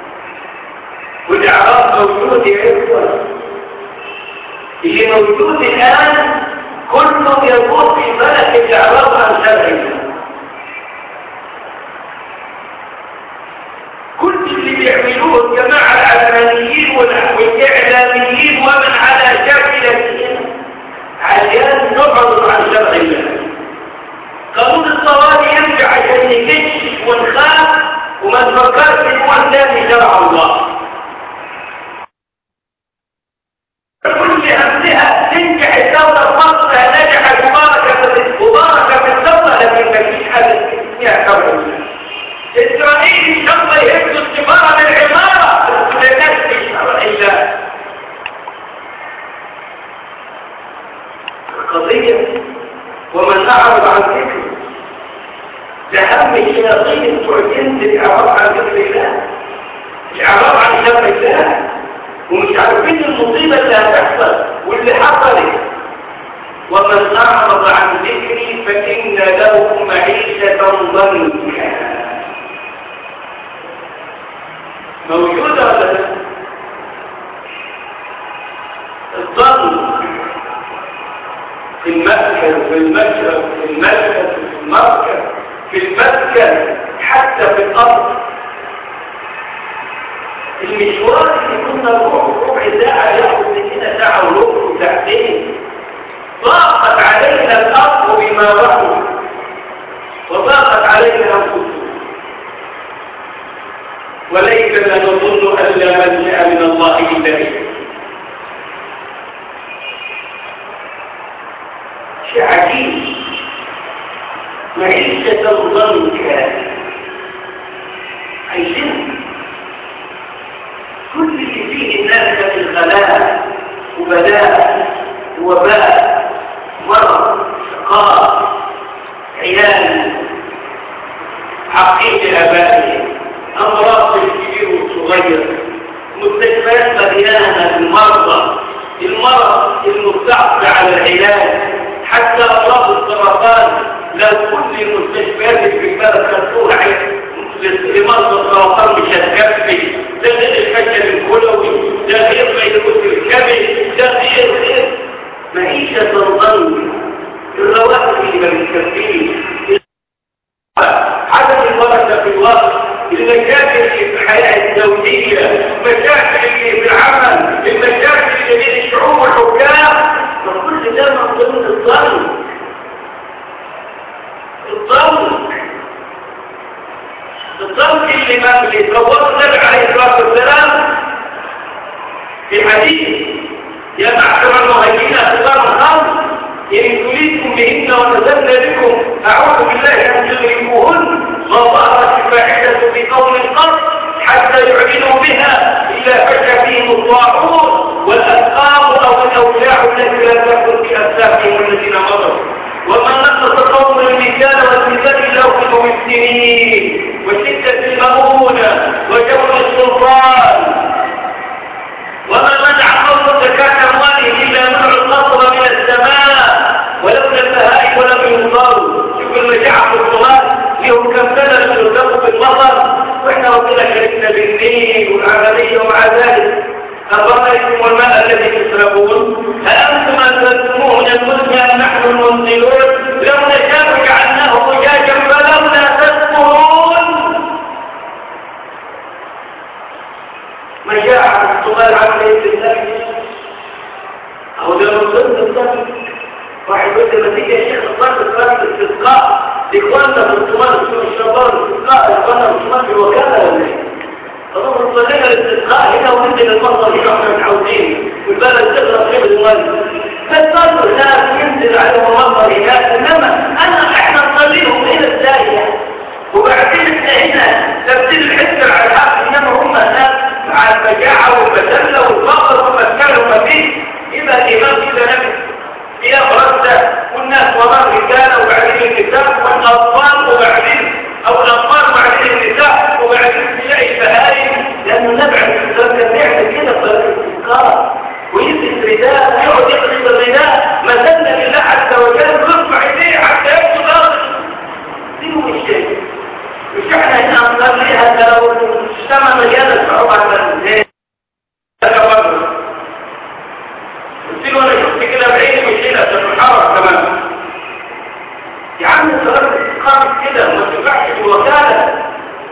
والإعراض موجود عفوا اللي موجود الآن كله يدور في فلك الإعراض عن شرع الله كل اللي بيعملوه الجماعة العلمانيين والإعلاميين ومن على شاكلتهم عشان نعرض عن شرع الله قانون الطوارئ يرجع عشان نكش ونخاف وما نفكرش نقول تاني شرع الله كل همسها تنجح الدولة مصر نجحت مباركة مباركة في الدولة لكن ما فيش حاجة فيها شرع الله إسرائيل إن شاء الله يهدوا السفارة للعمارة لا تكفي شرع الله القضية ومن أعرض عن ذكره لهم الشياطين تعجنت الإعراض عن ذكر الله الإعراض عن شرع الله ومش عارفين المصيبة اللي هتحصل واللي حصلت ومن أعرض عن ذكري فإن له معيشة ضنكا موجودة ولا لا؟ الظن في المسكن في المشرق في المشرق في المركز في المسكن حتى في الأرض المشوار اللي كنا نروح ربع ساعة ياخد مننا ساعة وربع وساعتين ضاقت علينا الأرض بما رحمت وضاقت علينا أنفسنا وليس نظن أن لا ملجأ من الله إلا به شيء عجيب معيشة ضنكا عايشين كل اللي فيه الناس من غلاء وبلاء وباء مرض شقاء عيال عقيد ابائهم امراض الكبير والصغير مستشفيات مليانه بالمرضى المرض المستعصي على العلاج حتى امراض السرطان لو كل المستشفيات في البلد تفتح لمرضى السرطان مش هتكفي ده غير الفشل الكلوي ده غير فيروس الكبد ده غير غير معيشة الظن الرواتب اللي ما بتكفيش عدم البركة في الوقت المشاكل اللي في الحياة الزوجية المشاكل اللي في العمل المشاكل اللي بين الشعوب والحكام فكل ده من ضمن الظن الظن الظن اللي ما بيتصور النبي عليه الصلاه والسلام في حديث يا معشر المهاجرين اخبار الخمس ان تريدكم بهن ونزلنا بكم اعوذ بالله ان تدركوهن ما ظهرت الفاحشه في قوم قط حتى يعلنوا بها الا فش فيهم الطاعون والاسقام او الاوجاع التي لا تكن في اسلافهم الذين مضوا وما نقص قوم المثال والمثال الا هم السنين وشدة المؤونة وجور السلطان وما منع قوم زكاة أموالهم إلا منع القطر من السماء ولولا البهائم ولم ينصروا شوف المجاعة في الصلاة لهم كم سنة يرزقوا بالمطر واحنا ربنا شركنا بالنيل والعملية ومع ذلك أفرأيتم الماء الذي تشربون أأنتم أنزلتموه من المزن أم نحن المنزلون لو نشاء جعلناه أجاجا فلولا تذكرون مجاعة الصغير عن بيت الله أو ده من ضمن الضبط واحد يقول لما تيجي يا شيخ الضبط الضبط الاستسقاء إخواننا في الصومال في الشباب الاستسقاء إخواننا في الصومال في الوكالة ولا إيه؟ فضم لأن النبي عليه الصلاة كان بيعمل كده في الاستذكار ويلبس رداء ويقعد يقلب الرداء مثلنا بالله عز وجل ويرفع ايديه حتى يبدو الارض دي مش شيء مش احنا هنا انصار ليها ده لو السماء مليانه صعوبه ازاي هذا برضه قلت له انا شفت كده بعيني مش هنا في المحرر كمان يا عم صلاه الاستقامه كده ما تنفعش بالوكاله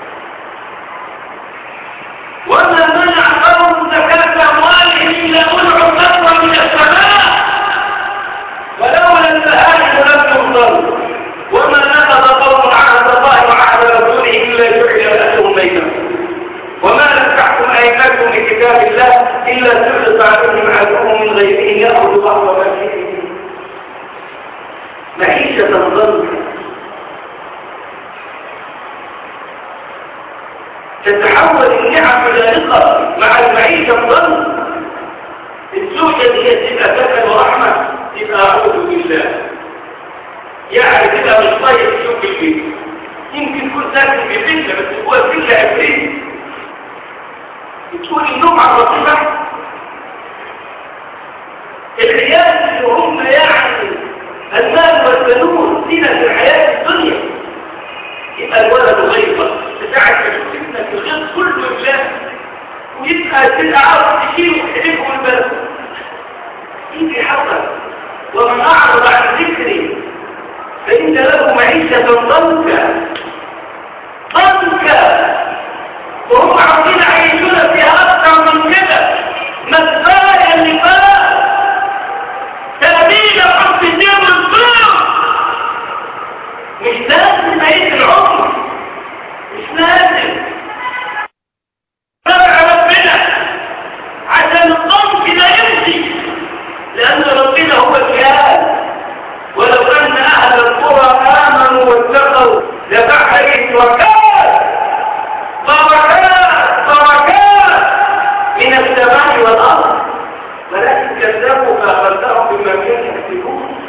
وما منع قوم زكاة أموالهم إلا منعوا قطرة من السماء ولولا البهائم لم يفضل وما نقض قوم عهد الله وعهد رسوله إلا جعل لهم بينهم وما لم تحكم أئمتهم بكتاب الله إلا سلط عليهم عدو من غيرهم يأخذ بعض ما معيشة ضنكا تتحول النعم إلى رقة مع المعيشة الظن الزوجة دي تبقى سكن ورحمة تبقى أعوذ بالله يعني تبقى مش طيب تشوف البيت يمكن يكون ساكن في فيلا بس هو فيلا عفريت تقول النوم على الرصيفة العيال اللي هم يعني المال والبنون زينة الحياة الدنيا يبقى الولد غيظة بتاعت تشوفنا في الغيظ كله إبلاس ويبقى تبقى عاوز تشيل وتحرقه البلد يجي حصل ومن أعرض عن ذكري فإن له معيشة ضنكا ضنكا وهم عاوزين يعيشون فيها أكثر من كده مثايا النفاق تأمين حب الدين والظلم مش لازم نعيش العمر مش لازم تبع ربنا عشان الضمك لا يمضي لأن ربنا هو الجهاد ولو أن أهل القرى آمنوا واتقوا لفعلت وكان بركات بركات من السماء والأرض ولكن كذبوا فأخذتهم بما كانوا يكسبون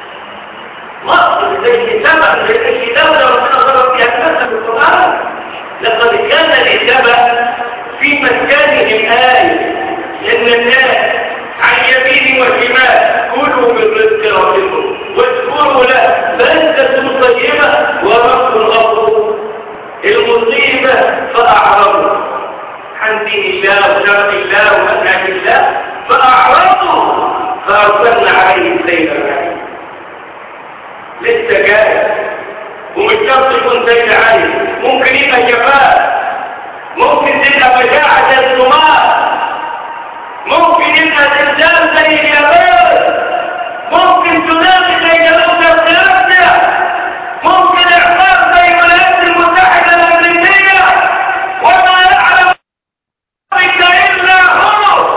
مصر زي سبب زي دولة ربنا ضرب فيها المثل في القرآن لقد كان لسبب في مسكنهم آية لأن الناس عن يمين وشمال كلوا من رزق ربكم واذكروا له بلدة طيبة ورب غفور المصيبة فأعرضوا عن دين الله وشرع الله ومنهج الله فأعرضوا فأرسلنا عليهم سيل الرحيم لسه جاي ومش شرط يكون سيل عليه ممكن يبقى شفاء ممكن تبقى بشاعة زي الصمام ممكن يبقى زلزال زي اليابان ممكن تنافي زي جنوب افريقيا ممكن اعصار زي الولايات المتحدة الامريكية وما يعلم بك الا هو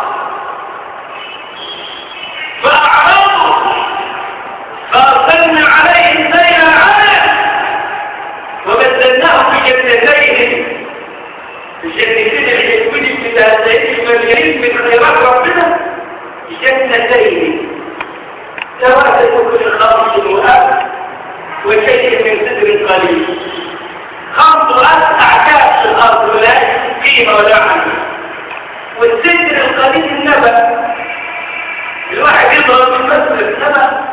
فاعرضوا فارسلنا عليهم سيل العالم وبدلناهم بجنتين الجنتين الحلوين الثلاثين المليانين من خيرات ربنا جنتين سواء كل خمس وأب وشيء من سدر قليل خمس وأب أعكاس في الأرض ولا قيمة ولا عمل والسدر القليل النبأ الواحد يضرب من مثل السماء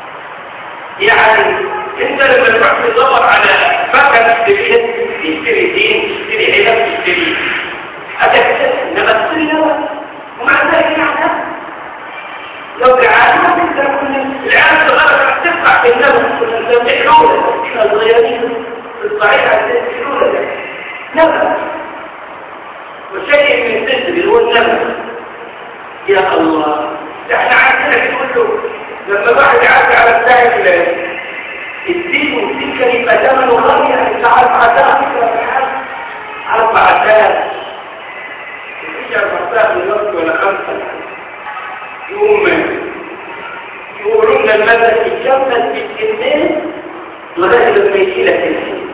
يعني انت لما تروح تدور على فكر تشتري تشتري دين تشتري علم تشتري هتكتب انما تشتري نوى ومع ذلك يعني لو جعان ما تقدر كل العيال الصغيره تدفع في النوى انت بتحلوله احنا صغيرين في الصحيح بتحلوله نوى وشيء من السجن اللي هو النوى يا الله احنا عندنا بيقول له لما واحد يعدي على الساعه الدين والدين كان يبقى ثمنه غالي يعني ساعات عذاب أربع عذاب مفيش أربع عذاب دلوقتي ولا خمسة يقوم يقولون لنا المدى يتجمد في الجنين لغاية لما يجي لك الدين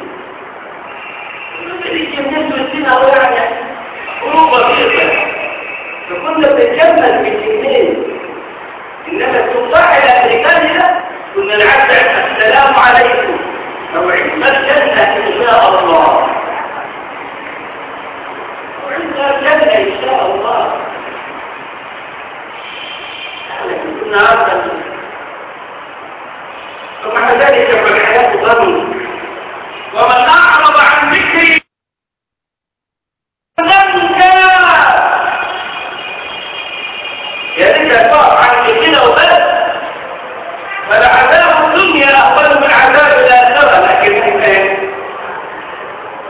الجنين والدين هو يعني قلوب بسيطة فكنا بنتجمد في الجنين إنما التوقع الأمريكاني ده كنا نعدى السلام عليكم موعدنا الجنة إن شاء الله موعدنا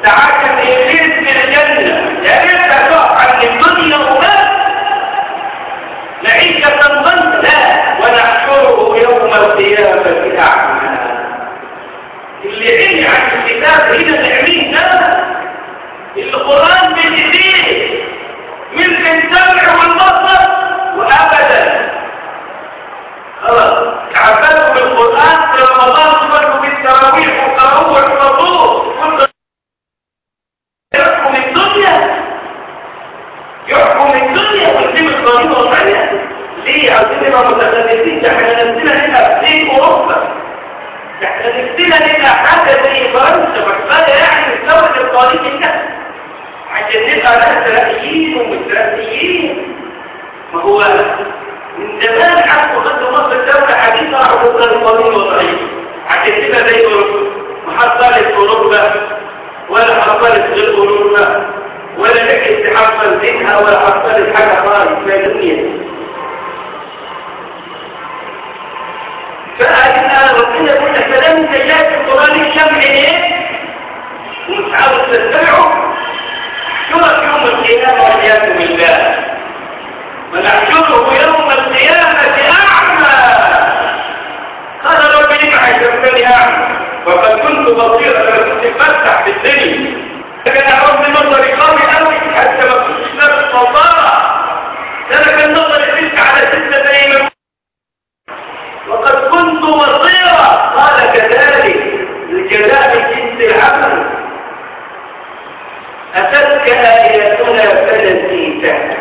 تعالى في رزق الجنة يا ريت تقع عن الدنيا وبس معيشة ضنك لا ونحشره يوم القيامة أعمى اللي عيني عن الكتاب هنا نعمين ده القرآن بجديد من السمع والبصر وأبدا خلاص تعبدوا بالقرآن في رمضان صلوا بالتراويح وقرأوا واحفظوه يحكم الدنيا يحكم الدنيا ويجيب القانون والعيا ليه عاوزين نبقى متخلفين ده احنا نفسنا نبقى في اوروبا ده احنا نفسنا نبقى حاجه زي فرنسا محتاجه يعني نستورد القوانين الناس عشان نبقى ناس رأيين ومترأيين ما هو من زمان حتى خدوا مصر دولة حديثة عبد القوانين والرئيس عشان تبقى زي اوروبا ما حصلت اوروبا ولا حصلت غير اوروبا ولا لك تحصل منها ولا حصلت حاجه خالص في الدنيا فأنا ربنا يقول لك كلام انت شايف القرآن الشمع ايه؟ ومش عاوز تتبعه احشرك يوم القيامة والعياذ بالله ونحشره يوم القيامة أعمى قال رب لم حشرتني أعمى وقد كنت بصيرا أنا كنت فتح في الدنيا لكن أعرف نظري قوي قوي حتى ما كنتش نفس النظارة كان كان نظري ست على ستة زي ما وقد كنت بصيرا قال كذلك الجزاء من جنس العمل أتتك آياتنا فنسيتها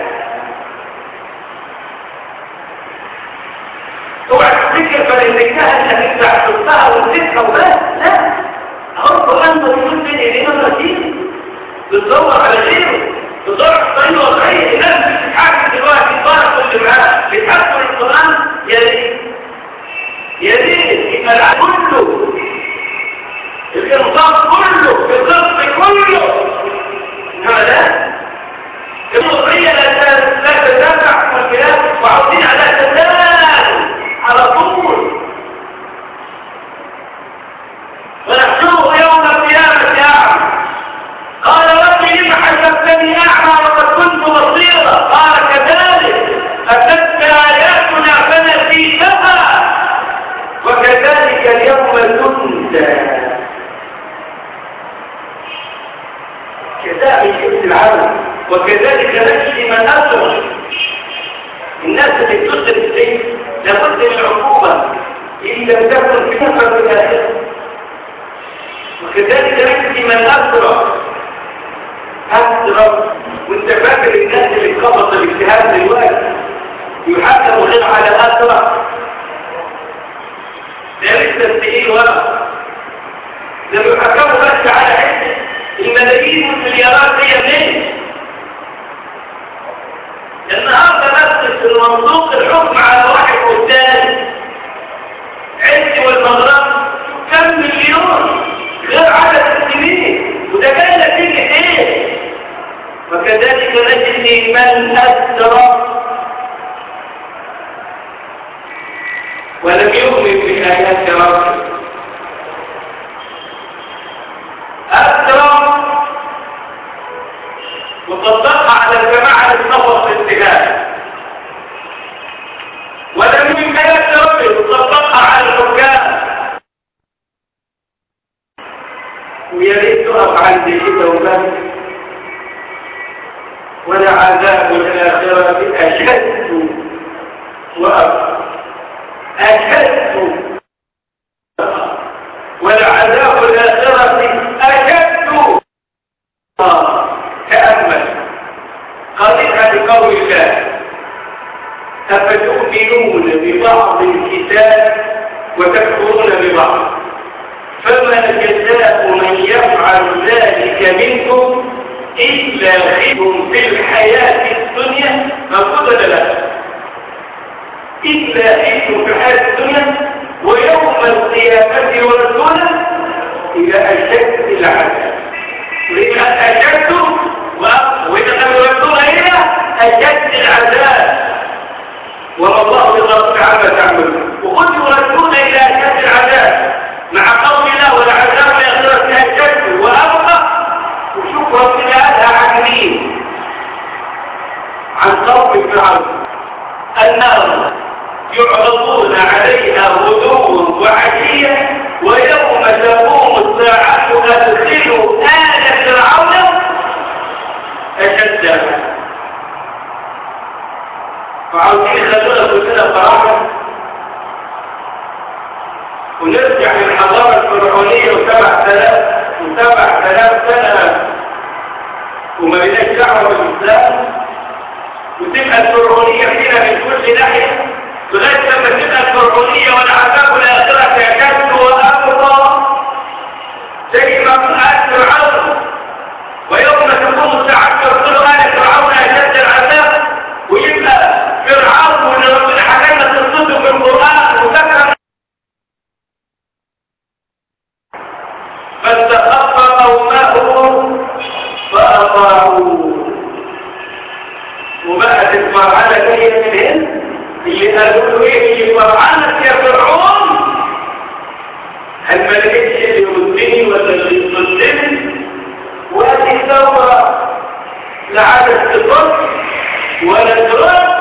اوعى تفتكر فلنكها انك انت حفظتها ونسيتها وبس لا اهو القران موجود بين ايدينا الرصيد بتدور على غيره بتدور على الطريق والخير الناس بتتحكم دلوقتي الفرق اللي معاه بيتحكم القران يا ريت يا ريت يبقى العالم كله الانصاف كله القسط كله انما ده المصرية لا تدافع والكلاب وعاوزين على تزال على طول ونحشره يوم القيامة أعمى قال رب لم حسبتني أعمى وقد كنت بصيرا قال كذلك أتتك آياتنا فنسيتها وكذلك اليوم تنسى كذلك اسم العالم وكذلك نجزي من أسر الناس اللي بتصل السيف لابد من العقوبة إن لم تكن في نفر في الآخرة وكذلك نجزي من أسر أسر وانت فاكر الناس اللي قبض الاجتهاد دلوقتي يحكموا غير على أسر ده لسه السئيل ورا ده بيحكموا بس على حته الملايين والمليارات هي منين النهارده نفس في المنطوق الحكم على واحد قدام عندي والمغرب كم مليون غير عدد السنين وده كان نتيجه ايه وكذلك نجزي من اسرف ولم يؤمن بآيات ربه أسرف وطبقها على الجماعة الصفر في الاتجاه ولم يؤمن بآيات ربه وطبقها على الحكام ويا ريت تقف عند كده وبس ولعذاب الآخرة أشد وأبقى أشد ولعذاب الآخرة أشد تأمل قرئها بقول الله أفتؤمنون ببعض الكتاب وتكفرون ببعض فما جزاء من يفعل ذلك منكم إلا خزي في الحياة الدنيا فقدر له إلا خزي في الحياة الدنيا ويوم القيامة يردون إلى أشد العذاب وإذا أشد وإذا يردون إلى أشد العذاب وما الله بغضب عما تعملون وقد يردون إلى أشد العذاب مع قول الله والعذاب الآخرة أشد وأبقى وعاوزين يخلونا كلنا فراعنة ونرجع للحضارة الفرعونية وسبع ثلاث وسبع ثلاث سنة وما لناش دعوة بالإسلام وتبقى الفرعونية فينا من كل ناحية لغاية لما تبقى الفرعونية والعذاب الآخرة أشد وأبقى زي ما قال فرعون ويوم تقوم الساعة يقول آل فرعون أشد العذاب ويبقى فرعون اللي ربنا حكمنا قصته في القرآن وذكر فاستخف قومه فأطاعوه وبقت المرحلة دي منين اللي قالوا له ايه اللي فرعنك يا فرعون هل ما لقيتش اللي يردني ولا اللي يصدني وهذه ثورة لا عدد تفر ولا ترد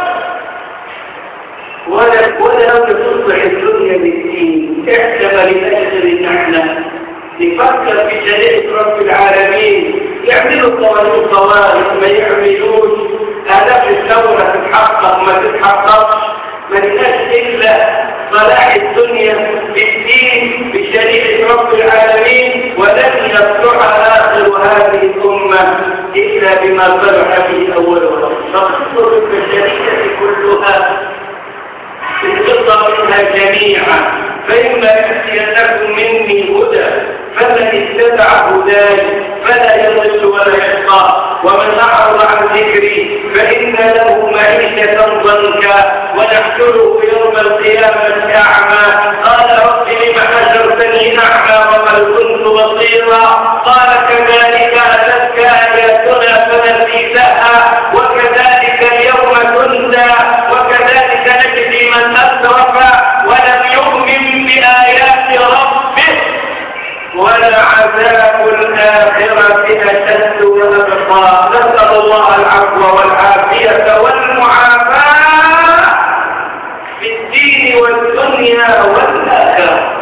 ولا ولا لو تصلح الدنيا بالدين احسب لأجل ان احنا نفكر في جلالة رب العالمين يعملوا قوانين قوانين ما يعملوش هدف الثورة تتحقق ما تتحققش ما لناش إلا صلاح الدنيا بالدين بشريعة رب العالمين ولن يصلح آخر هذه الأمة إلا بما صلح به أولها فقصر البشرية كلها القصة منها جميعا فإما يأتينكم مني هدى فمن اتبع هداي فلا يضل ولا يشقى ومن أعرض عن ذكري فإن له معيشة ضنكا ونحشره يوم القيامة أعمى قال رب لم حشرتني أعمى وقد كنت بصيرا قال كذلك أتتك آياتنا فنسيتها وكذلك اليوم تنسى وكذلك نجزي من أسرف ولم يؤمن بآيات ربه ولعذاب الآخرة أشد وأبقى نسأل الله العفو والعافية والمعافاة في الدين والدنيا والآخرة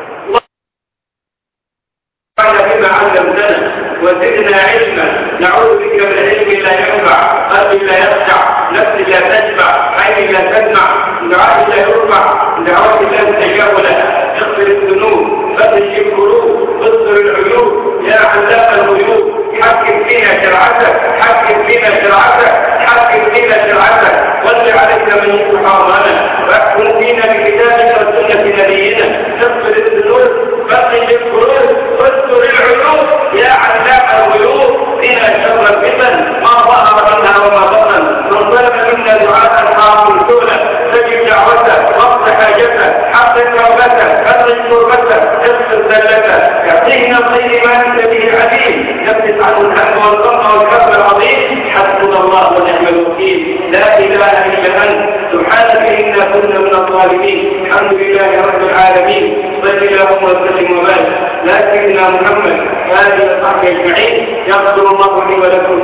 قال بما علمتنا وزدنا علما نعوذ بك من علم لا ينفع قلب لا يخشع نفس لا تشبع عين لا تسمع دعاء لا يرفع دعوات لا تستجاب لها اغفر الذنوب فرج القلوب اصدر العيوب يا علام الغيوب حكم فينا شرعتك حكم فينا شرعتك حكم فينا شرعتك ول عليك من يتحرمنا واحكم فينا بكتابك وسنة نبينا اغفر الذنوب فرج القلوب اصدر العيوب يا علام الغيوب فينا شر الفتن ما ظهر منها وما بطن من طلب منا دعاء حاضر سولا تجب دعوته وقت حاجته حق توبته أخرج كربته اغفر ذلته يعطينا خير ما انت به عليم نفس عنه الهم والغم والكرب العظيم حسبنا الله ونعم الوكيل لا اله الا انت سبحانك انا كنا من الظالمين الحمد لله رب العالمين صل اللهم وسلم وبارك لا سيدنا محمد وآله وصحبه اجمعين يغفر الله لي ولكم